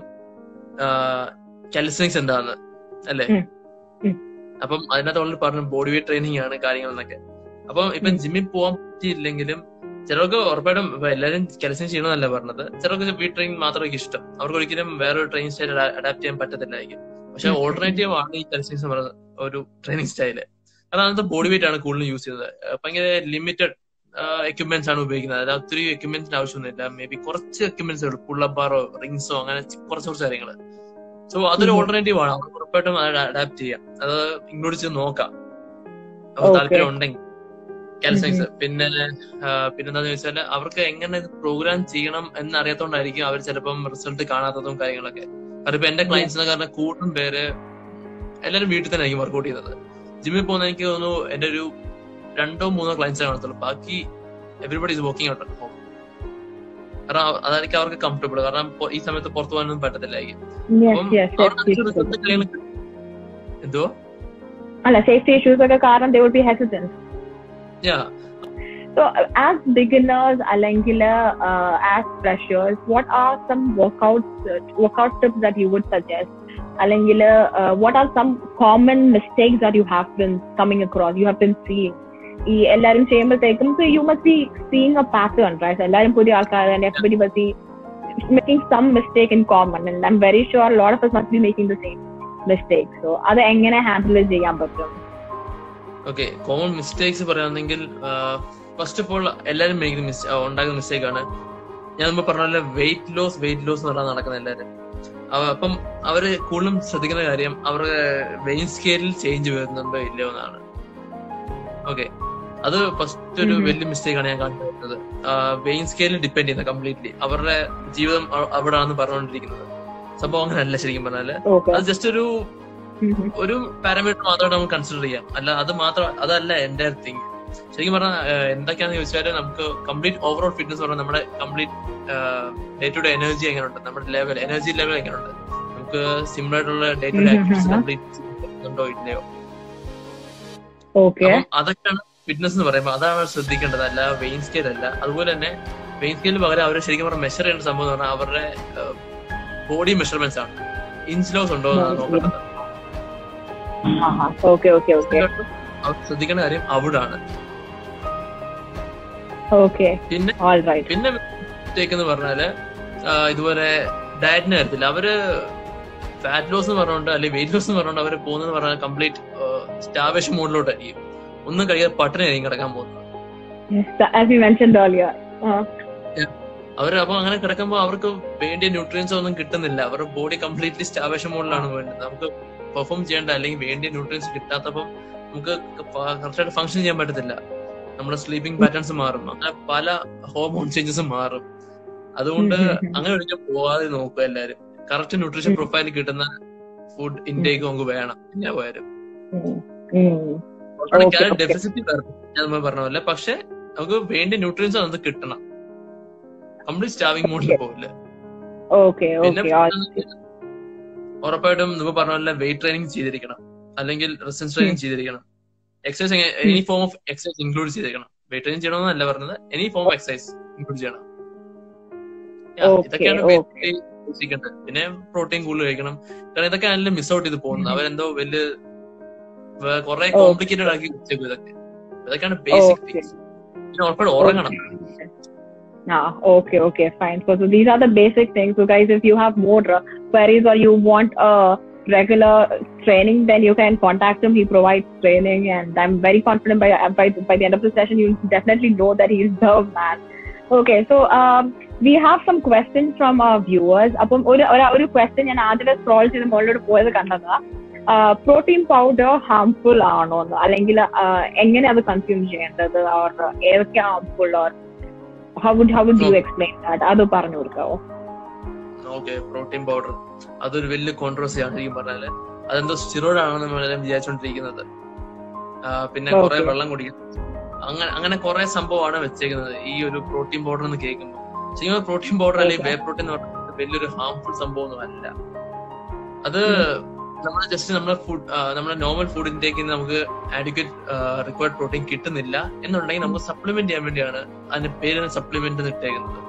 കാലിസ്റ്റിക്സ് എന്താന്ന് അല്ലേ ഉം. ഉം. അപ്പം അതിനകത്ത് ഓൾറെഡി പറഞ്ഞു ബോഡി വെയിറ്റ് ട്രെയിനിങ് ആണ് കാര്യങ്ങൾ എന്നൊക്കെ അപ്പം ഇപ്പം ജിമ്മിൽ പോകാൻ പറ്റിയില്ലെങ്കിലും ചിലർക്ക് ഉറപ്പായിട്ടും ഇപ്പൊ എല്ലാവരും കാലിസ്റ്റിക്സ് ചെയ്യണമെന്നല്ല പറഞ്ഞത് ചിലർക്ക് വീട്ട് ട്രെയിനിങ് മാത്രമായിരിക്കും ഇഷ്ടം അവർക്ക് ഒരിക്കലും വേറൊരു ട്രെയിനിങ് സ്റ്റൈൽ അഡാപ്റ്റ് ചെയ്യാൻ പറ്റത്തില്ലായിരിക്കും പക്ഷെ ഉം. ഓൾട്ടർനേറ്റീവ് ആണ് ഈ കാലിസ്റ്റിക്സ് എന്ന് പറയുന്ന ഒരു ട്രെയിനിങ് സ്റ്റൈല് അതാണ് ബോഡി വെയിറ്റ് ആണ് കൂടുതലും യൂസ് ചെയ്യുന്നത് ഏഹ് ഭയങ്കര ലിമിറ്റഡ് എക്യുപ്മെന്റ്സ് ആണ് ഉപയോഗിക്കുന്നത് അതായത് ഒത്തിരി എക്യുപ്മെന്റ്സിന്റെ ആവശ്യമൊന്നുമില്ല മേ ബി കുറച്ച് എക്യുപ്മെന്റ്സ് ഉള്ളൂ പുള്ളപ്പ് ബാറോ റിങ്സോ അങ്ങനെ ചി- കുറച്ച് കുറച്ച് കാര്യങ്ങൾ സോ അതൊരു ഉം. ഓൾട്ടർനേറ്റീവ് ആണ് അവർക്ക് ഉറപ്പായിട്ടും അഡാപ്റ്റ് ചെയ്യാം അത് ഇൻക്ലൂഡ് ചെയ്ത് നോക്കാം അവർക്ക് Okay. താല്പര്യം ഉണ്ടെങ്കിൽ കാൽസൈൻസ് പിന്നെ ആ, പിന്നെന്താന്ന് ചോദിച്ചാല് അവർക്ക് എങ്ങനെ ഇത് പ്രോഗ്രാം ചെയ്യണം എന്ന് അറിയാത്തോണ്ടായിരിക്കും അവർ ചിലപ്പം റിസൾട്ട് കാണാത്തതും കാര്യങ്ങളൊക്കെ കാരണം ഇപ്പൊ എന്റെ ക്ലയൻസിനെ കാരണം കൂടുതലും പേര് എല്ലാവരും വീട്ടിൽ തന്നെ ആയിരിക്കും വർക്ക്ഔട്ട് ചെയ്യുന്നത് ജിമ്മിൽ പോകുന്ന എനിക്ക് തോന്നുന്നു എന്റെ ഒരു രണ്ടോ മൂന്നോ ക്ലയൻസേ കാണത്തുള്ളൂ ബാക്കി everybody is working out home കാരണം അവ- അതായിരിക്കും അവർക്ക് കംഫർട്ടബിൾ കാരണം പൊ- ഈ സമയത്ത് പുറത്തു പോകാനൊന്നും പറ്റത്തില്ലായിരിക്കും യെസ് അപ്പം യെസ് അവർക്ക് റിസൾട്ട് കാര്യങ്ങൾ എന്തോ അല്ല സേഫ്റ്റി ഇഷ്യൂസ് ഒക്കെ കാരണം they would be hesitant yeah So, uh, as beginners, alangila, uh, as freshers, what are some workouts, uh, workout tips that you would suggest? Alangila, uh, what are some common mistakes that you have been coming across, you have been seeing? ഈ എല്ലാരും ചെയ്യുമ്പോഴത്തേക്കും so you must be seeing a pattern, right? എല്ലാരും പുതിയ ആൾക്കാർ and everybody must be making some mistake in common and I'm very sure a lot of us must be making the same mistake. So അത് എങ്ങനെ handle ചെയ്യാൻ പറ്റും okay common mistakes പറയുകയാണെങ്കിൽ first of all എല്ലാവരും മേക്കുന്ന മിസ്റ്റേ ഉണ്ടാക്കുന്ന mistake ആണ് ഞാൻ മുമ്പ് പറഞ്ഞ പോലെ വെയിറ്റ് ലോസ് വെയിറ്റ് ലോസ് എന്ന് പറഞ്ഞാൽ നടക്കുന്ന എല്ലാവരും അവ- അപ്പം അവര് കൂടുതലും ശ്രദ്ധിക്കുന്ന കാര്യം അവരുടെ വെയിൻ സ്കെയിലിൽ ചേഞ്ച് വരുന്നുണ്ടോ ഇല്ലയോ എന്നാണ് ഓക്കെ അത് ഫസ്റ്റ് ഒരു ഉം. വലിയ മിസ്റ്റേക്ക് ആണ് ഞാൻ കണ്ടുവരുന്നത് വെയിൻ സ്കെയിലിൽ ഡിപ്പെൻഡ് ചെയ്യുന്നത് കംപ്ലീറ്റ്ലി അവരുടെ ജീവിതം അ- അവിടാണെന്ന് പറഞ്ഞുകൊണ്ടിരിക്കുന്നത് സംഭവം അങ്ങനെയല്ല ശരിക്കും പറഞ്ഞാല് ഓക്കെ അത് ജസ്റ്റ് ഒരു ഒരു പാരാമീറ്റർ മാത്രമായിട്ട് നമുക്ക് കൺസിഡർ ചെയ്യാം അല്ല അത് മാത്രം അതല്ല എന്റെ തിങ് ശരിക്കും പറഞ്ഞാൽ എന്തൊക്കെയാന്ന് ചോദിച്ചാൽ നമുക്ക് കംപ്ലീറ്റ് ഓവറോൾ ഫിറ്റ്നസ് പറഞ്ഞാൽ നമ്മുടെ complete day to day energy എങ്ങനെയുണ്ട് നമ്മുടെ ലെവൽ എനർജി ലെവൽ എങ്ങനെയുണ്ട് നമുക്ക് സിമിലർ ആയിട്ടുള്ള ഡേ ടു ഡേ ഉം ഉം ആക്ടിവിറ്റീസ് ഉം. കംപ്ലീറ്റ് ചെയ്യുന്നുണ്ടോ ഇല്ലയോ ഓക്കെ അപ്പം അതൊക്കെയാണ് ഫിറ്റ്നസ് എന്ന് പറയുമ്പോൾ അതാണ് ശ്രദ്ധിക്കേണ്ടത് അല്ല വെയിൻ സ്കെയിൽ അല്ല അതുപോലെ തന്നെ വെയിൻ സ്കെയിലിന് പകരം അവർ ശരിക്കും പറഞ്ഞാൽ മെഷർ ചെയ്യേണ്ട സംഭവം എന്ന് പറഞ്ഞാൽ അവരുടെ ബോഡി മെഷർമെന്റ്സ് ആണ് ഇഞ്ച് ലോസ് ഉണ്ടോ എന്നാണ് നോക്കേണ്ടത് ഓക്കെ ഓക്കെ ഓക്കെ അവർ ശ്രദ്ധിക്കേണ്ട കാര്യം അവിടാണ് ഓക്കെ പിന്നെ ഓൾ റൈറ്റ് പിന്നെ മിസ്റ്റേക്ക് എന്ന് പറഞ്ഞാല് ആ, ഇതുപോലെ ഡയറ്റിന് കാര്യത്തില്ല അവര് ഫാറ്റ് ലോസ് എന്ന് പറഞ്ഞുകൊണ്ട് അല്ലെങ്കിൽ വെയിറ്റ് ലോസ് എന്ന് പറഞ്ഞുകൊണ്ട് അവര് പോകുന്നത് പറഞ്ഞാൽ കംപ്ലീറ്റ് സ്റ്റാവേഷൻ മോഡിലോട്ടായിരിക്കും ഒന്നും കഴിയാതെ പട്ടിണിയായിരിക്കും കിടക്കാൻ പോകുന്നത് as you mentioned earlier uh, അവർ അപ്പൊ അങ്ങനെ കിടക്കുമ്പോൾ അവർക്ക് വേണ്ടിയ ന്യൂട്രിയൻസ് ഒന്നും കിട്ടുന്നില്ല അവരുടെ ബോഡി കംപ്ലീറ്റ്ലി സ്റ്റാവേഷൻ മോഡിലാണ് വേണ്ടത് നമുക്ക് പെർഫോം ചെയ്യേണ്ട അല്ലെങ്കിൽ വേണ്ടിയ ന്യൂട്രിയൻസ് കിട്ടാത്തപ്പോൾ നമുക്ക് കറക്റ്റായിട്ട് ഫംഗ്ഷൻ ചെയ്യാൻ പറ്റത്തില്ല നമ്മുടെ സ്ലീപ്പിംഗ് പാറ്റേൺസ് മാറും അങ്ങനെ പല ഹോർമോൺ ചേഞ്ചസും മാറും അതുകൊണ്ട് ഉം ഉം ഉം. അങ്ങനെ ഒരിക്കലും പോവാതെ നോക്കുക എല്ലാരും കറക്റ്റ് ന്യൂട്രീഷൻ ഉം. പ്രൊഫൈൽ കിട്ടുന്ന ഫുഡ് ഇൻടേക്ക് നമുക്ക് വേണം പിന്നെ പോയാലും mm, mm. Okay, calorie okay. Deficit വരണം ഞാൻ മുമ്പ് പറഞ്ഞ പോലെ പക്ഷെ നമുക്ക് വേണ്ട ന്യൂട്രിയൻസ് അത് കിട്ടണം കംപ്ലീറ്റ് സ്റ്റാവിംഗ് മോഡിൽ പോകില്ല ഓക്കെ പിന്നെ ഓക്കെ ഉറപ്പായിട്ടും നമ്മൾ പറഞ്ഞ പോലെ വെയിറ്റ് ട്രെയിനിങ് ചെയ്തിരിക്കണം അല്ലെങ്കിൽ റെസിസ്റ്റൻസ് ട്രെയിനിങ് ചെയ്തിരിക്കണം exercise any form of exercise include ചെയ്തിരിക്കണം വെയിറ്റ് ട്രെയിനിങ് ചെയ്യണമെന്നല്ല പറഞ്ഞത് any form of exercise include ചെയ്യണം Yeah, Okay, ഇതൊക്കെയാണ് okay. basically ഉദ്ദേശിക്കേണ്ടത് പിന്നെ പ്രോട്ടീൻ കൂടുതൽ കഴിക്കണം കാരണം ഇതൊക്കെ ആണെങ്കിലും മിസ് ഔട്ട് ചെയ്ത് പോകുന്നത് അവരെന്തോ വലിയ വേ- കുറെ കോംപ്ലിക്കേറ്റഡ് ആക്കി വെച്ചേക്കും ഇതൊക്കെ ഇതൊക്കെയാണ് ബേസിക് Okay. തിങ്സ് പിന്നെ ഉറപ്പായിട്ട് ഉറങ്ങണം Ah, okay, okay, fine. So, so these are the basic things. So, guys, if you have more uh, queries or you want a regular training, then you can contact him. He provides training, and I'm very confident by by by the end of the session, you'll definitely know that he's the man. Okay, so um, we have some questions from our viewers. അപ്പം ഒരു ഒരു- ഒരു question ഞാൻ ആദ്യം scroll ചെയ്ത് മുകളിലോട്ട് പോയത് കണ്ടതാ പ്രോട്ടീൻ പൗഡർ ഹാംഫുൾ ആണോ എന്ന് അല്ലെങ്കിൽ എങ്ങനെ അത് കൺസ്യൂം ചെയ്യേണ്ടത് ഓർ ഏതൊക്കെ harmful or how would how would you explain that അത് പറഞ്ഞു കൊടുക്കാവോ ഓക്കെ പ്രോട്ടീൻ പൗഡർ അതൊരു വലിയ കോൺട്രവേഴ്സി ആണ് ശരിക്കും പറഞ്ഞാല് അതെന്തോ സ്റ്റിറോയിഡ് ആണെന്ന് നമ്മളെല്ലാം വിചാരിച്ചോണ്ടിരിക്കുന്നത് ആ, പിന്നെ കുറെ Okay. വെള്ളം കുടിക്കും അങ്ങനെ അങ്ങനെ കുറെ സംഭവമാണ് വെച്ചേക്കുന്നത് ഈ ഒരു പ്രോട്ടീൻ പൗഡർ എന്ന് കേൾക്കുമ്പോൾ ശരിക്കും പ്രോട്ടീൻ പൗഡർ അല്ലെങ്കിൽ Okay. വേ പ്രോട്ടീൻ എന്ന് പറയുന്നത് വലിയൊരു ഹാംഫുൾ സംഭവം ഒന്നും അല്ല അത് നമ്മൾ ജസ്റ്റ് നമ്മുടെ ഫുഡ് നമ്മുടെ നോർമൽ ഫുഡ് ഇൻടേക്കിൽ നിന്ന് നമുക്ക് ആഡിക്വേറ്റ് റിക്വയർഡ് പ്രോട്ടീൻ കിട്ടുന്നില്ല എന്നുണ്ടെങ്കിൽ നമുക്ക് സപ്ലിമെന്റ് ചെയ്യാൻ വേണ്ടിയാണ് അതിന്റെ പേര് സപ്ലിമെന്റ് എന്ന് ഇട്ടേക്കുന്നത്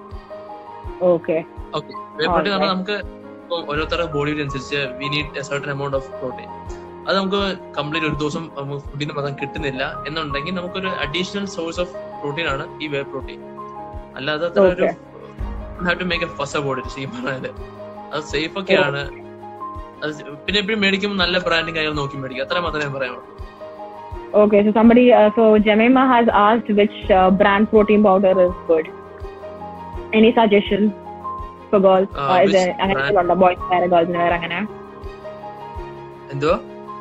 okay okay whey protein Alright. പറഞ്ഞാൽ നമുക്ക് ഇപ്പൊ ഓരോരുത്തരുടെ ബോഡിയുടെ അനുസരിച്ച് we need a certain amount of protein അത് നമുക്ക് കംപ്ലീറ്റ് ഒരു ദിവസം നമുക്ക് ഫുഡിന് മാത്രം കിട്ടുന്നില്ല എന്നുണ്ടെങ്കിൽ നമുക്കൊരു അഡീഷണൽ സോഴ്സ് ഓഫ് പ്രോട്ടീൻ ആണ് ഈ വേ പ്രോട്ടീൻ അല്ലാതെ അത്ര ഒരു have to make a fuss about it ചെയ്യും പറഞ്ഞാല് അത് സേഫ് ഒക്കെയാണ് അത് പിന്നെ എപ്പോഴും മേടിക്കുമ്പോൾ നല്ല ബ്രാൻഡിങ് കാര്യങ്ങൾ നോക്കി മേടിക്കുക അത്ര മാത്രമേ ഞാൻ പറയാനുള്ളൂ Okay, so somebody, uh, so Jemima has asked which uh, brand protein powder is good. Any suggestions for girls? Uh, Uh, is which there അങ്ങനെ brand? ഉണ്ടോ ബോയ്സ് വേറെ ഗേൾസിന് വേറെ അങ്ങനെ എന്തുവാ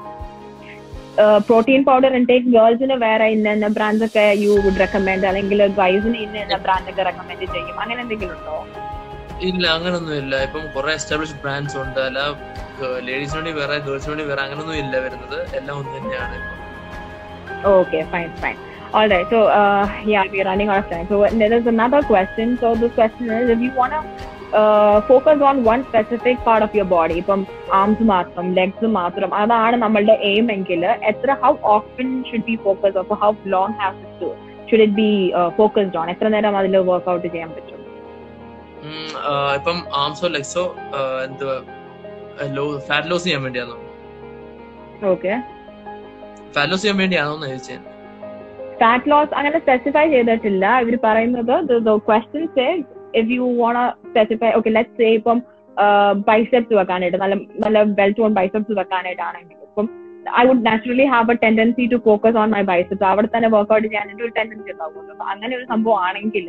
പ്രോട്ടീൻ പൗഡർ ഇൻടേക്ക് ഗേൾസിന് വേറെ ഇന്ന ഇന്ന ബ്രാൻഡ്സ് ഒക്കെ യു വുഡ് റെക്കമെൻഡ് അല്ലെങ്കിൽ ഗൈസിന് ഇന്ന ഇന്ന ബ്രാൻഡ് ഒക്കെ റെക്കമെൻഡ് ചെയ്യും അങ്ങനെ എന്തെങ്കിലും ഉണ്ടോ ഇല്ല അങ്ങനൊന്നും ഇല്ല ഇപ്പം കുറെ എസ്റ്റാബ്ലിഷ് ബ്രാൻഡ്സ് ഉണ്ട് അല്ല ലേഡീസിന് വേണ്ടി വേറെ ഗേൾസിന് വേണ്ടി വേറെ അങ്ങനൊന്നും ഇല്ല വരുന്നത് എല്ലാം ഒന്ന് തന്നെയാണ് ഇപ്പം Okay, fine, fine. All right. So, uh, yeah, we're running out of time. So, there is another question. So, this question is if you want to uh, focus on one specific part of your body, ഇപ്പം arms മാത്രം legs മാത്രം അതാണ് നമ്മളുടെ aim എങ്കിൽ എത്ര how often should be focus of how long have to should it be focused on എത്ര നേരം അതിൽ വർക്ക്ഔട്ട് ചെയ്യാൻ പറ്റും ഉം, ആ, ഇപ്പം ആംസോ ലെഗ്സോ എന്തുവാ ലോ ഫാറ്റ് ലോസ് ചെയ്യാൻ വേണ്ടിയാണോ ഓക്കെ ഫാറ്റ് ലോസ് ചെയ്യാൻ വേണ്ടിയാണോ എന്ന് ചോദിച്ചത് ഫാറ്റ് ലോസ് അങ്ങനെ സ്പെസിഫൈ ചെയ്തിട്ടില്ല ഇവർ പറയുന്നത് questions if you won't specify okay let say ഇപ്പം ബൈസെപ്സ് വെക്കാനായിട്ട് നല്ല നല്ല വെൽ ടോൺ ബൈസെപ്സ് വെക്കാനായിട്ടാണെങ്കിൽ ഇപ്പം I would naturally have a tendency to focus on my biceps അവിടെ തന്നെ വർക്ക്ഔട്ട് ചെയ്യാനായിട്ട് ഒരു ടെൻഡൻസി ഉണ്ടാവുമല്ലോ അപ്പൊ അങ്ങനെ ഒരു സംഭവം ആണെങ്കിൽ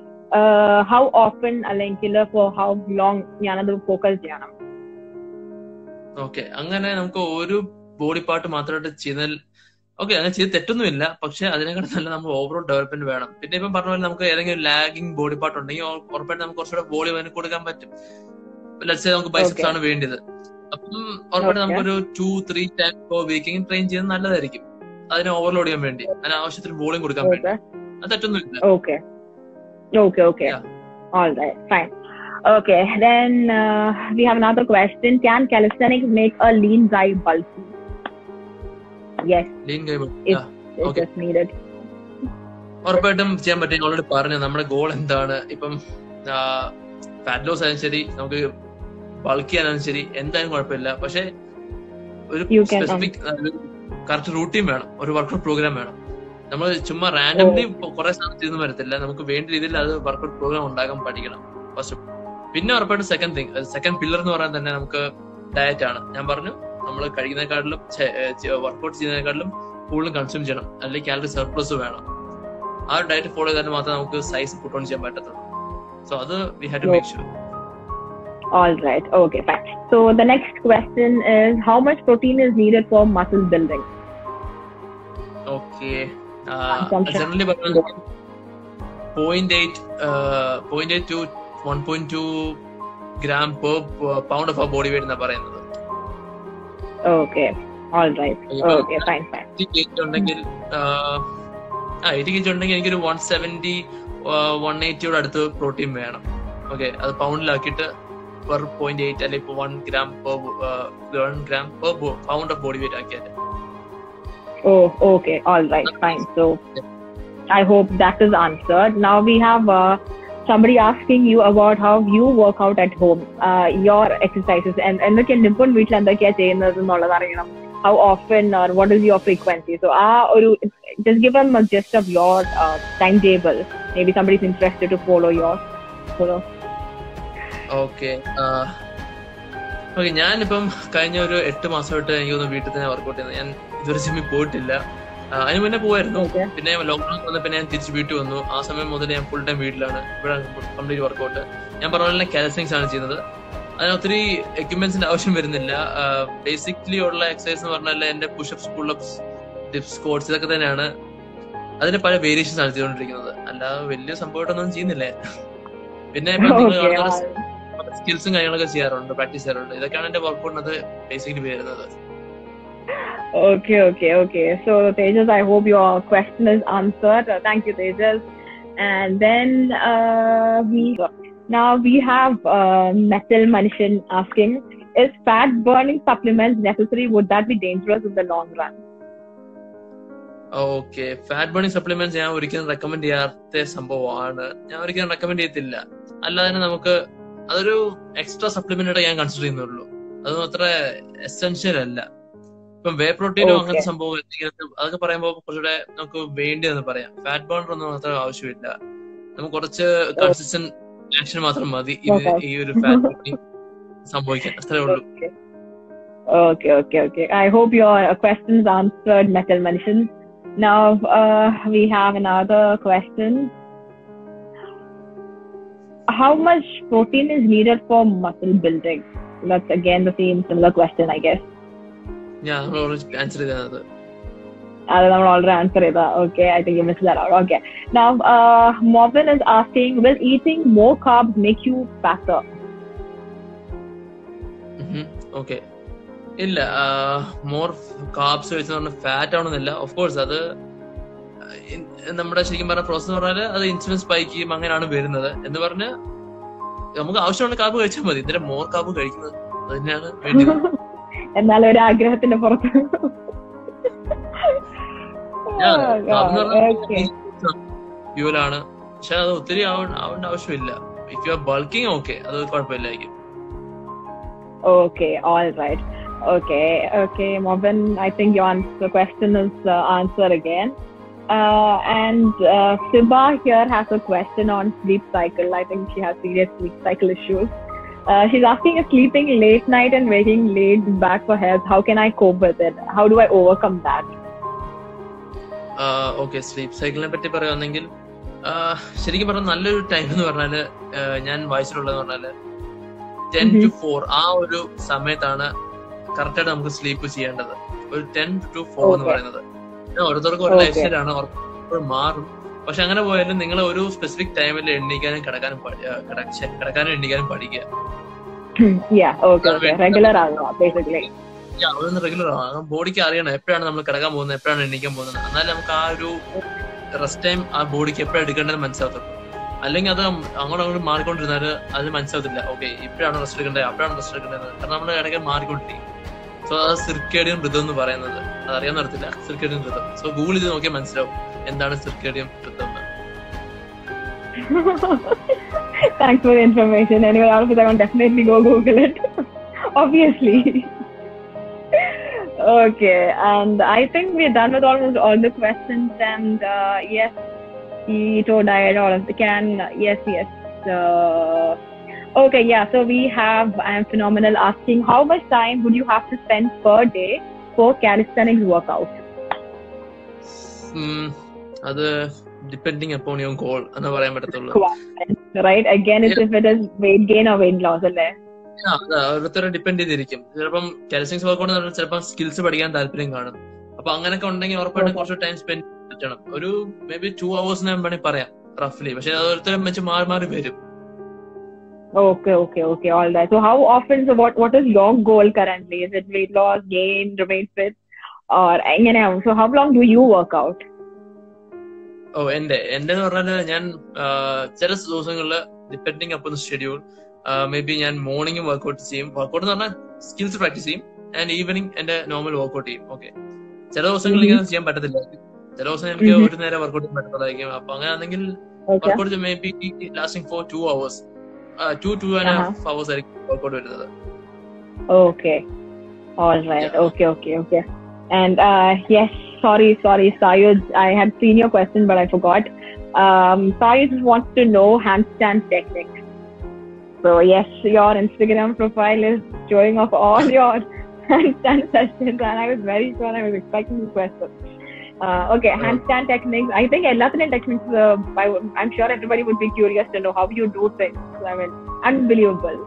ഹൗ ഓപ്പൺ അല്ലെങ്കിൽ ഫോർ ഹൗ ലോങ് ഞാനത് ഫോക്കസ് ചെയ്യണം ഓക്കെ അങ്ങനെ നമുക്ക് ഒരു ബോഡി പാർട്ട് മാത്രമായിട്ട് ചെയ്താൽ ഓക്കെ അങ്ങനെ ചെയ്ത് തെറ്റൊന്നുമില്ല പക്ഷെ അതിനെക്കാളും നല്ല നമ്മൾ ഓവറോൾ ഡെവലപ്മെന്റ് വേണം പിന്നെ ഇപ്പം പറഞ്ഞ പോലെ നമുക്ക് ഏതെങ്കിലും ലാഗിങ് ബോഡി പാർട്ട് ഉണ്ടെങ്കിൽ ഉറ- ഉറപ്പായിട്ട് നമുക്ക് കുറച്ചുകൂടെ വോളിയം അതിന് കൊടുക്കാൻ പറ്റും ലെറ്റ്സ് നമുക്ക് ബൈസെപ്സ് Okay. ആണ് വേണ്ടത് അപ്പം ഉറപ്പായിട്ട് Okay. നമുക്കൊരു ടു ത്രീ ടൈം പെർ വീക്കിംഗ് ട്രെയിൻ ചെയ്യുന്നത് നല്ലതായിരിക്കും അതിനെ ഓവർലോഡ് ചെയ്യാൻ വേണ്ടി അതിന് ആവശ്യത്തിന് വോളിയം കൊടുക്കാൻ വേണ്ടി ഓക്കെ അത് തെറ്റൊന്നുമില്ല Okay. Okay, okay. Yeah. All right, fine. Okay, then uh, we have another question. Can calisthenics make a lean guy bulky? Yes, lean guy It- it Okay. is needed. ഉറപ്പായിട്ടും ചെയ്യാൻ പറ്റും already പറഞ്ഞു നമ്മുടെ goal എന്താണ് ഇപ്പം fat loss ആയാലും ശരി നമുക്ക് ബൾക്ക് ചെയ്യാനാലും ശരി എന്തായാലും കുഴപ്പമില്ല പക്ഷെ ഒരു You can, um, specific correct routine വേണം ഒരു വർക്കൗട്ട് പ്രോഗ്രാം വേണം നമ്മൾ ചുമ്മാ റാൻഡംലി കുറെ സാധനം ചെയ്തു വരത്തില്ല നമുക്ക് വേണ്ട രീതിയിൽ അത് വർക്കൗട്ട് പ്രോഗ്രാം ഉണ്ടാക്കാൻ പഠിക്കണം ഫസ്റ്റ് പിന്നെ ഉറപ്പായിട്ടും സെക്കൻഡ് തിങ് സെക്കൻഡ് പില്ലർ എന്ന് പറയാൻ തന്നെ നമുക്ക് ഡയറ്റ് ആണ് ഞാൻ പറഞ്ഞു നമ്മൾ കഴിക്കുന്നതിനെക്കാട്ടിലും വർക്കൗട്ട് ചെയ്യുന്നതിനെക്കാട്ടിലും കൂടുതലും കൺസ്യൂം ചെയ്യണം അല്ലെങ്കിൽ കാലറി സർപ്ലസ് വേണം ആ ഒരു ഡയറ്റ് ഫോളോ ചെയ്താൽ മാത്രമേ നമുക്ക് സൈസ് പുട്ട് ഓൺ ചെയ്യാൻ പറ്റത്തുള്ളൂ സോ അത് we have to make sure All right, okay, fine. So the next question is how much protein is needed for muscle building? Okay Consumption. Generally പറയുന്നത് point eight point eight to one point two gram per pound of ah body weight എന്നാ പറയുന്നത് Okay, all right. ഇപ്പൊ Okay, fine, fine. Eighty K G ഉണ്ടെങ്കിൽ ആഹ്, ആ eighty K G ഉണ്ടെങ്കിൽ എനിക്കൊരു one seventy one എയ്റ്റിയോട് അടുത്ത് പ്രോട്ടീൻ വേണം ഓക്കെ അത് പൗണ്ടിലാക്കിയിട്ട് പെർ പോയിന്റ് എയ്റ്റ് അല്ലെങ്കിൽ ഇപ്പൊ one gram per one gram per pound of body weight ആക്കിയാൽ Oh, okay. All right. Fine. So I hope that is answered. Now we have uh, somebody asking you about how you work out at home, uh, your exercises, and എന്തൊക്കെ നിപ്പുൺ വീട്ടിൽ എന്തൊക്കെയാ ചെയ്യുന്നത് എന്നുള്ളത് അറിയണം how often or what is your frequency so ആ ഒരു just give them a gist of your uh, timetable maybe somebody is interested to follow yours so okay okay ഞാനിപ്പം കഴിഞ്ഞ ഒരു എട്ട് മാസമായിട്ട് എനിക്ക് തോന്നുന്നു വീട്ടിൽ തന്നെ വർക്കൗട്ട് ചെയ്യുന്നത് ഞാൻ ഇതുവരെ ജിമ്മിൽ പോയിട്ടില്ല ആ, അതിന് മുന്നേ പോയായിരുന്നു Okay. പിന്നെ ലോക്ക്ഡൌൺ വന്നപ്പോൾ പിന്നെ ഞാൻ തിരിച്ച് വീട്ടിൽ വന്നു ആ സമയം മുതൽ ഞാൻ ഫുൾ ടൈം വീട്ടിലാണ് ഇവിടെ കംപ്ലീറ്റ് വർക്കൗട്ട് ഞാൻ പറഞ്ഞ പോലെ കാലസിങ്സ് ആണ് ചെയ്യുന്നത് അതിന് ഒത്തിരി എക്യുപ്മെന്റ്സിന്റെ ആവശ്യം വരുന്നില്ല ബേസിക്കലി ഉള്ള എക്സസൈസ് എന്ന് പറഞ്ഞാൽ എന്റെ പുഷപ്സ് പുള്ളപ്സ് ഡിപ്സ് സ്കോട്സ് ഇതൊക്കെ തന്നെയാണ് അതിന് പല വേരിയേഷൻസ് ആണ് ചെയ്തുകൊണ്ടിരിക്കുന്നത് അല്ലാതെ വലിയ സംഭവമായിട്ടൊന്നും ചെയ്യുന്നില്ല പിന്നെ ഇപ്പം നിങ്ങൾ okay കാണുന്ന സ്കിൽസും കാര്യങ്ങളൊക്കെ ചെയ്യാറുണ്ട് പ്രാക്ടീസ് ചെയ്യാറുണ്ട് ഇതൊക്കെയാണ് എന്റെ വർക്കൗട്ടിനകത്ത് ബേസിക്കലി വരുന്നത് Okay, okay, okay. So, Tejas, I hope your question is answered. Uh, thank you, Tejas. And then uh, we now we have uh, Metal Manishan asking: Is fat burning supplements necessary? Would that be dangerous in the long run? Okay fat burning supplements ഞാൻ ഒരിക്കലും recommend ചെയ്യാത്ത സംഭവമാണ് ഞാൻ ഒരിക്കലും recommend ചെയ്യത്തില്ല അല്ലാതെ തന്നെ നമുക്ക് അതൊരു എക്സ്ട്രാ സപ്ലിമെന്റ് ആയിട്ട് ഞാൻ കൺസിഡർ ചെയ്യുന്നുള്ളൂ അതൊന്നും അത്ര എസെൻഷ്യൽ അല്ല ഇപ്പം വേ പ്രോട്ടീനോ Okay. അങ്ങനത്തെ സംഭവം എന്തെങ്കിലും അതൊക്കെ പറയുമ്പോൾ കുറച്ചുകൂടെ നമുക്ക് വേണ്ടിയെന്ന് പറയാം ഫാറ്റ് ബേണർ ഒന്നും അത്ര ആവശ്യമില്ല നമുക്ക് കുറച്ച് കൺസിസ്റ്റന്റ് ആക്ഷൻ മാത്രം മതി ഇത് Okay. ഈ ഒരു ഫാറ്റ് ബേണിംഗ് സംഭവിക്കാൻ അത്രേ ഉള്ളൂ Okay, okay, okay. I hope your uh, questions answered, Metal Manishan. Now uh, we have another question. How much protein is needed for muscle building? That's again the same similar question, I guess. ഞാൻ നമ്മൾ answer ചെയ്തത് അത് നമ്മൾ already answer ചെയ്ത okay I think you miss that out okay now Mobin is asking will eating more carbs make you fatter okay ഇല്ല more carbs കഴിച്ചു പറഞ്ഞാൽ fat ആവണമെന്നില്ല ഓഫ് കോഴ്സ് അത് ഇൻ- നമ്മുടെ ശരിക്കും പറഞ്ഞ പ്രോസസ് പറഞ്ഞാല് അത് ഇൻസുലിൻ സ്പൈക്ക് ചെയ്യും അങ്ങനെയാണ് വരുന്നത് എന്ന് പറഞ്ഞ് നമുക്ക് ആവശ്യമുള്ള കാർബ് കഴിച്ചാൽ മതി ഇതിന്റെ മോർ കാർബ് കഴിക്കുന്നത് അത് തന്നെയാണ് വേണ്ടത് എന്നാൽ ഒരു ആഗ്രഹത്തിന്റെ പുറത്ത് ഓക്കെ ഫ്യൂലാണ് പക്ഷെ അത് ഒത്തിരി ആവ- ആവേണ്ട ആവശ്യമില്ല if you are bulking okay അത് കുഴപ്പമില്ലായിരിക്കും Okay, all right. Okay, okay, Morgan, I think your answer, question is uh, answered again. Uh, and uh, Siba here has a question on sleep cycle. I think she has serious sleep cycle issues. Uh, she's asking if sleeping late night and waking late is bad for health. How can I cope with it? How do I overcome that? Okay sleep സൈക്കിളിനെ പറ്റി പറയുകയാണെങ്കിൽ ആഹ് ശരിക്കും പറഞ്ഞാൽ നല്ലൊരു time എന്ന് പറഞ്ഞാല് ആഹ് ഞാൻ വായിച്ചിട്ടുള്ളതെന്ന് പറഞ്ഞാല് ടെൻ ടു ഫോർ ആ ഒരു സമയത്താണ് കറക്റ്റ് ആയിട്ട് നമുക്ക് സ്ലീപ്പ് ചെയ്യേണ്ടത് ഒരു ടെൻ ടു ഫോർ എന്ന് Okay. പറയുന്നത് പിന്നെ ഓരോരുത്തർക്കും ഒരു Okay. ലൈഫ് സ്റ്റൈലാണ് ഓരോരുത്തർ മാറും പക്ഷെ അങ്ങനെ പോയാലും നിങ്ങൾ ഒരു സ്പെസിഫിക് ടൈമിൽ എണ്ണിക്കാനും കിടക്കാനും പഠി- ആഹ് കിട- ശ്ശെ, കിടക്കാനും എണ്ണിക്കാനും പഠിക്കുക yeah, okay, okay. Regular ആകുക, basically. Yeah, അതൊന്ന് റെഗുലർ ആകാം ബോഡിക്ക് അറിയണം എപ്പോഴാണ് നമ്മൾ കിടക്കാൻ പോകുന്നത് എപ്പോഴാണ് എണ്ണിക്കാൻ പോകുന്നത് എന്നാലും നമുക്ക് ആ ഒരു റെസ്റ്റ് ടൈം ആ ബോഡിക്ക് എപ്പോഴാണ് എടുക്കേണ്ടത് മനസ്സിലാകത്തുള്ളൂ അല്ലെങ്കിൽ അത് അങ്ങോട്ട് അങ്ങോട്ട് മാറിക്കൊണ്ടിരുന്നാൽ അത് മനസ്സിലാകത്തില്ല ഓക്കെ ഇപ്പോഴാണ് റെസ്റ്റ് എടുക്കേണ്ടത് അപ്പോഴാണ് റെസ്റ്റ് എടുക്കേണ്ടത് കാരണം നമ്മൾ ഇടയ്ക്ക് മാറിക്കൊണ്ടിരിക്കും സോ അത് സിർക്കേഡിയം ഋതം എന്ന് പറയുന്നത് അത് അറിയാൻ നടത്തില്ല സിർക്കേഡിയം ഋതം സോ ഗൂഗിൾ ചെയ്ത് നോക്കിയാൽ മനസ്സിലാവും എന്താണ് സിർക്കേഡിയം ഋതം എന്ന് Thanks for the information. Anyway, all of us are going to definitely go Google it. Obviously. okay, and I think we're done with almost all the questions. And uh, yes, keto diet, all of the can. Yes, yes. Uh, okay, yeah. So we have. I'm phenomenal. Asking how much time would you have to spend per day for calisthenics workout? ഉം, അത് depending upon your goal എന്ന് പറയാൻ പറ്റത്തുള്ളൂ Right? Again, it's if it is weight gain or weight loss, അല്ലേ? ആ, അത് ഓരോരുത്തരെ depend ചെയ്തിരിക്കും ചിലപ്പം കാൽസ്യം വർക്കൗട്ട് പറഞ്ഞാൽ ചിലപ്പം സ്കിൽസ് പഠിക്കാൻ താല്പര്യം കാണും അപ്പൊ അങ്ങനെയൊക്കെ ഉണ്ടെങ്കിൽ ഉറപ്പായിട്ടും കുറച്ച് ടൈം സ്പെൻഡ് പറ്റണം ഒരു മേ ബി ടു അവേഴ്സ് ഞാൻ വേണമെങ്കിൽ പറയാം റഫ്ലി പക്ഷെ അത് ഓരോരുത്തരും വെച്ച് മാറി മാറി വരും Okay, okay, okay, all right. So how often, so what, what is your goal currently? Is it weight loss, gain, remain fit? or എങ്ങനെയാ so how long do you work out ഓ എന്റെ എന്റെ എന്ന് പറഞ്ഞാല് ഞാൻ ആ, ചില ദിവസങ്ങളിൽ depending upon schedule may be ഞാൻ മോർണിംഗും വർക്ക്ഔട്ട് ചെയ്യും വർക്ക്ഔട്ട് എന്ന് പറഞ്ഞാൽ സ്കിൽസ് പ്രാക്ടീസ് ചെയ്യും ആൻഡ് ഈവനിങ് എന്റെ നോർമൽ വർക്ക്ഔട്ട് ചെയ്യും ഓക്കെ ചില ദിവസങ്ങളിൽ ഇങ്ങനെ ചെയ്യാൻ പറ്റത്തില്ല ചില ദിവസം എനിക്ക് Mhm. ഒരു നേരം വർക്ക്ഔട്ട് പറ്റത്തുള്ളതായിരിക്കും അപ്പൊ അങ്ങനെ ആണെങ്കിൽ okay workout may be lasting for two hours two two and Uh-huh. Half hours ആയിരിക്കും വർക്ക്ഔട്ട് വരുന്നത് Okay. All right. Yeah. Okay. Okay. Okay. And uh, yes, sorry, sorry, Sayed. I had seen your question, but I forgot. Um, Sayed wants to know handstand techniques. So yes, your Instagram profile is showing off all your handstand sessions, and I was very sure I was expecting this question. Uh, okay, Oh. handstand techniques. I think Elathinin techniques. Uh, I, I'm sure everybody would be curious to know how you do things. I mean, unbelievable.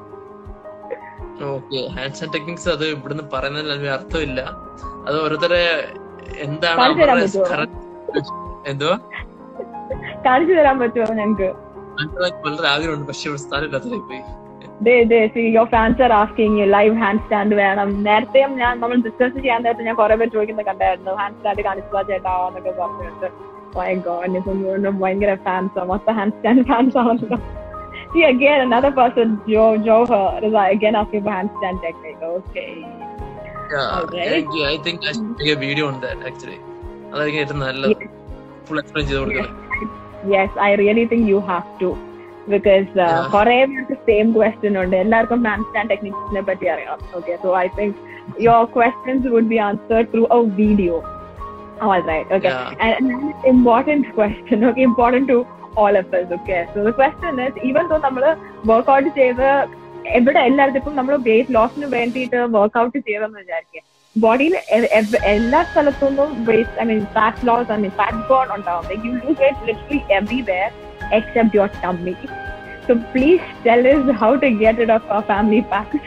Okay hands and techniques അത് ഇവിടുന്ന് പറയുന്നതിൽ അതിന് അർത്ഥമില്ല അത് ഓരോരുത്തരെ എന്താണ് കാണിച്ചു തരാൻ അവരുടെ പറ്റുമോ? correct- എന്തുവാ കാണിച്ചു തരാൻ പറ്റുമോ ഞങ്ങൾക്ക് മനസ്സിലാക്കി വളരെ ആഗ്രഹമുണ്ട് പക്ഷെ ഇവിടെ സ്ഥലമില്ലാത്തതായി പോയി ദേ ദേ see your fans are asking you live handstand വേണം നേരത്തെയും ഞാൻ നമ്മൾ ഡിസ്കസ് ചെയ്യാൻ നേരത്തെ ഞാൻ കുറെ പേര് ചോദിക്കുന്നത് കണ്ടായിരുന്നു ഹാൻഡ് സ്റ്റാൻഡ് കാണിച്ചു ചേട്ടാ എന്നൊക്കെ പറഞ്ഞിട്ട് My God, നിപ്പം ഭയങ്കര ഫാൻസ് മൊത്തം ഹാൻഡ് സ്റ്റാൻഡ് ഫാൻസ് ആണല്ലോ See again another person, Joe Joher, is again asking for handstand technique. Okay. Alright. I think video ഉണ്ട് ആക്ച്വലി അതായിരിക്കും ഏറ്റവും നല്ലത് ഫുൾ എക്സ്പ്ലെയിൻ ചെയ്ത് കൊടുക്കുന്നത് Yes, I really think you have to. Because uh, Yeah. കുറെ പേർക്ക് same question ഉണ്ട് എല്ലാവർക്കും ഹാൻഡ് സ്റ്റാൻഡ് ടെക്നിക്സിനെ പറ്റി അറിയാം okay so I think your questions would be answered through a video All right. Okay. Yeah. And an important question. Okay, important to all of us. Okay. So the question is, even though നമ്മൾ workout ചെയ്ത് എവിടെ എല്ലായിടത്തും ഇപ്പം നമ്മൾ wait ലോസിന് വേണ്ടിയിട്ട് workout ചെയ്തെന്ന് വിചാരിക്കുക ബോഡിയിൽ എല്ലാ സ്ഥലത്തുനിന്നും weight I mean fat loss I mean fat burn ഉണ്ടാവും like you lose weight literally everywhere except your tummy So please tell us how to get rid of our family packs.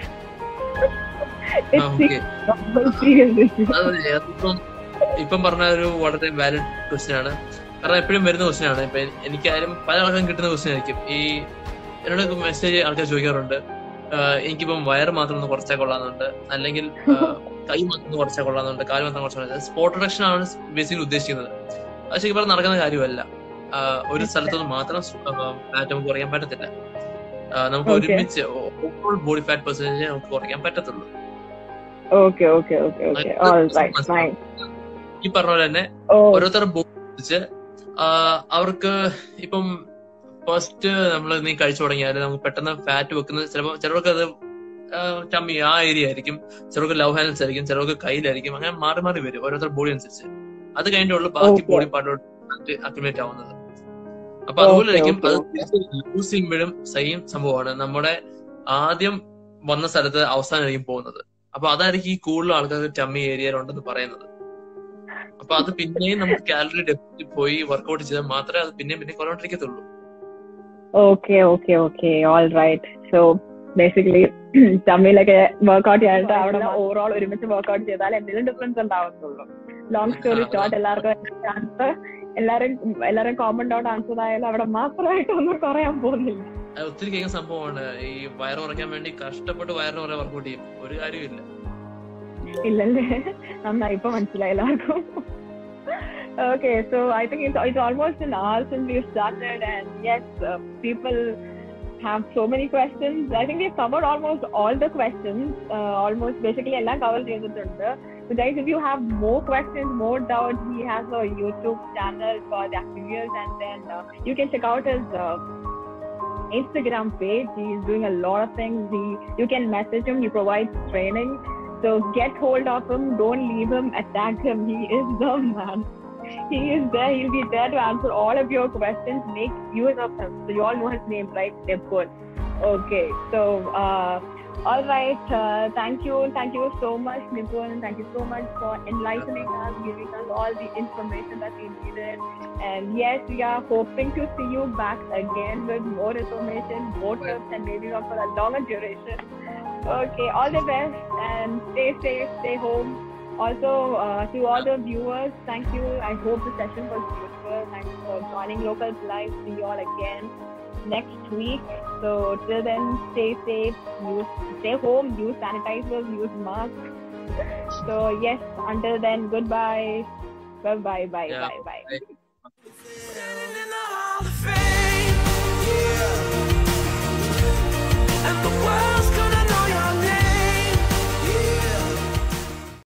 it's okay a serious issue. അതെ അതിപ്പം ഇപ്പം പറഞ്ഞ ഒരു വളരെ valid question ആണ് കാരണം എപ്പോഴും വരുന്ന ക്വസ്റ്റ്യൻ ആണ് ഇപ്പൊ എനിക്കായാലും പല ആൾക്കാരും കിട്ടുന്ന ക്വസ്റ്റ്യൻ ആയിരിക്കും ഈ എന്നോട് മെസ്സേജ് ആൾക്കാർ ചോദിക്കാറുണ്ട് ആഹ് എനിക്കിപ്പം വയറ് മാത്രം ഒന്ന് കുറച്ചാൽ കൊള്ളാന്നുണ്ട് അല്ലെങ്കിൽ ആഹ് കൈ മാത്രം ഒന്ന് കുറച്ചാൽ കൊള്ളാന്നുണ്ട് കാല് മാത്രം കുറച്ചാൽ സ്പോട്ട് റിഡക്ഷൻ ആണ് ബേസിക്കലി ഉദ്ദേശിക്കുന്നത് അത് ശരിക്കും പറഞ്ഞാൽ നടക്കുന്ന കാര്യമല്ല ആഹ് ഒരു സ്ഥലത്തുനിന്ന് മാത്രം ഫാറ്റ് നമുക്ക് കുറയ്ക്കാൻ പറ്റത്തില്ല ആഹ് നമുക്ക് Okay. ഒരുമിച്ച് ഓവറോൾ ബോഡി ഫാറ്റ് പെർസെന്റേജ് നമുക്ക് കുറയ്ക്കാൻ പറ്റത്തുള്ളൂ Okay, okay, okay, okay. All right, fine. ഈ പറഞ്ഞ പോലെ തന്നെ Oh, ഓരോരുത്തരുടെ ബോഡി അവർക്ക് ഇപ്പം ഫസ്റ്റ് നമ്മൾ നീ കഴിച്ചു തുടങ്ങിയാൽ നമുക്ക് പെട്ടെന്ന് ഫാറ്റ് വെക്കുന്നത് ചിലപ്പോൾ ചിലർക്ക് അത് ടമ്മി ആ ഏരിയ ആയിരിക്കും ചിലർക്ക് ലവ് ഹാൻഡ്സ് ആയിരിക്കും ചിലർക്ക് കയ്യിലായിരിക്കും അങ്ങനെ മാറി മാറി വരും ഓരോരുത്തരുടെ ബോഡി അനുസരിച്ച് അത് കഴിഞ്ഞിട്ടുള്ള ബാക്കി Okay. ബോഡി പാർട്ടിലോട്ട് അക്യുമുലേറ്റ് ആവുന്നത് അപ്പൊ അതുപോലെ Okay, ആയിരിക്കും അത് okay, ലൂസ് ചെയ്യുമ്പോഴും സെയിം സംഭവമാണ് നമ്മുടെ ആദ്യം വന്ന സ്ഥലത്ത് അവസാനമായിരിക്കും പോകുന്നത് അപ്പൊ അതായിരിക്കും ഈ കൂടുതൽ ആൾക്കാർക്ക് ടമ്മി ഏരിയയിലുണ്ടെന്ന് പറയുന്നത് അപ്പൊ അത് പിന്നെയും നമുക്ക് കാലറി ഡെഫിസിറ്റ് പോയി വർക്ക്ഔട്ട് ചെയ്താൽ മാത്രമേ അത് പിന്നെയും പിന്നെ കുറവോണ്ടിരിക്കത്തുള്ളൂ okay, okay, okay. All right. So basically, തമ്മിലൊക്കെ വർക്ക്ഔട്ട് ചെയ്യാനായിട്ട് അവിടെ ഓവറോൾ ഒരുമിച്ച് വർക്ക്ഔട്ട് ചെയ്താൽ എന്തെങ്കിലും ഡിഫറൻസ് ഉണ്ടാവത്തുള്ളൂ ലോങ് സ്റ്റോറി ഷോർട്ട് എല്ലാവർക്കും ആൻസർ എല്ലാരും എല്ലാരും കോമൺ ഡൗട്ട് ആൻസർ ആയാലും അവിടെ മാത്രമായിട്ട് ഒന്നും കുറയാൻ പോകുന്നില്ല അത് ഒത്തിരി കേൾക്കുന്ന സംഭവമാണ് ഈ വയറ് കുറയ്ക്കാൻ വേണ്ടി കഷ്ടപ്പെട്ട് വയറിന് കുറെ വർക്ക്ഔട്ട് ചെയ്യും ഒരു കാര്യമില്ല ഇല്ലല്ലേ നന്നായി ഇപ്പൊ മനസ്സിലായി എല്ലാവർക്കും okay so i think it's, it's almost an hour since we've started and yes uh, people have so many questions i think we've covered almost all the questions uh, almost basically എല്ലാം cover ചെയ്തിട്ടുണ്ട് so guys if you have more questions more doubts he has a youtube channel called activiers and then uh, you can check out his uh, Instagram page. He's doing a lot of things. He, you can message him. He provides training. So get hold of him. Don't leave him. Attack him. He is the man. He is there. He'll be there to answer all of your questions. Make use of him. So you all know his name, right? Nipun. Okay. So uh, all right. Uh, thank you. Thank you so much, Nipun. Thank you so much for enlightening us, giving us all the information that we needed. And yes, we are hoping to see you back again with more information, more tips, and maybe not for a longer duration. Okay, all the best and stay safe, stay home. Also, uh, to all the viewers, thank you. I hope the session was useful. Thanks for joining Locals Live. See you all again next week. So till then, stay safe, use, stay home, use sanitizers, use masks. So yes, until then, goodbye. Bye bye bye Yeah. bye bye. Standing in the Hall of Fame. Yeah. And the world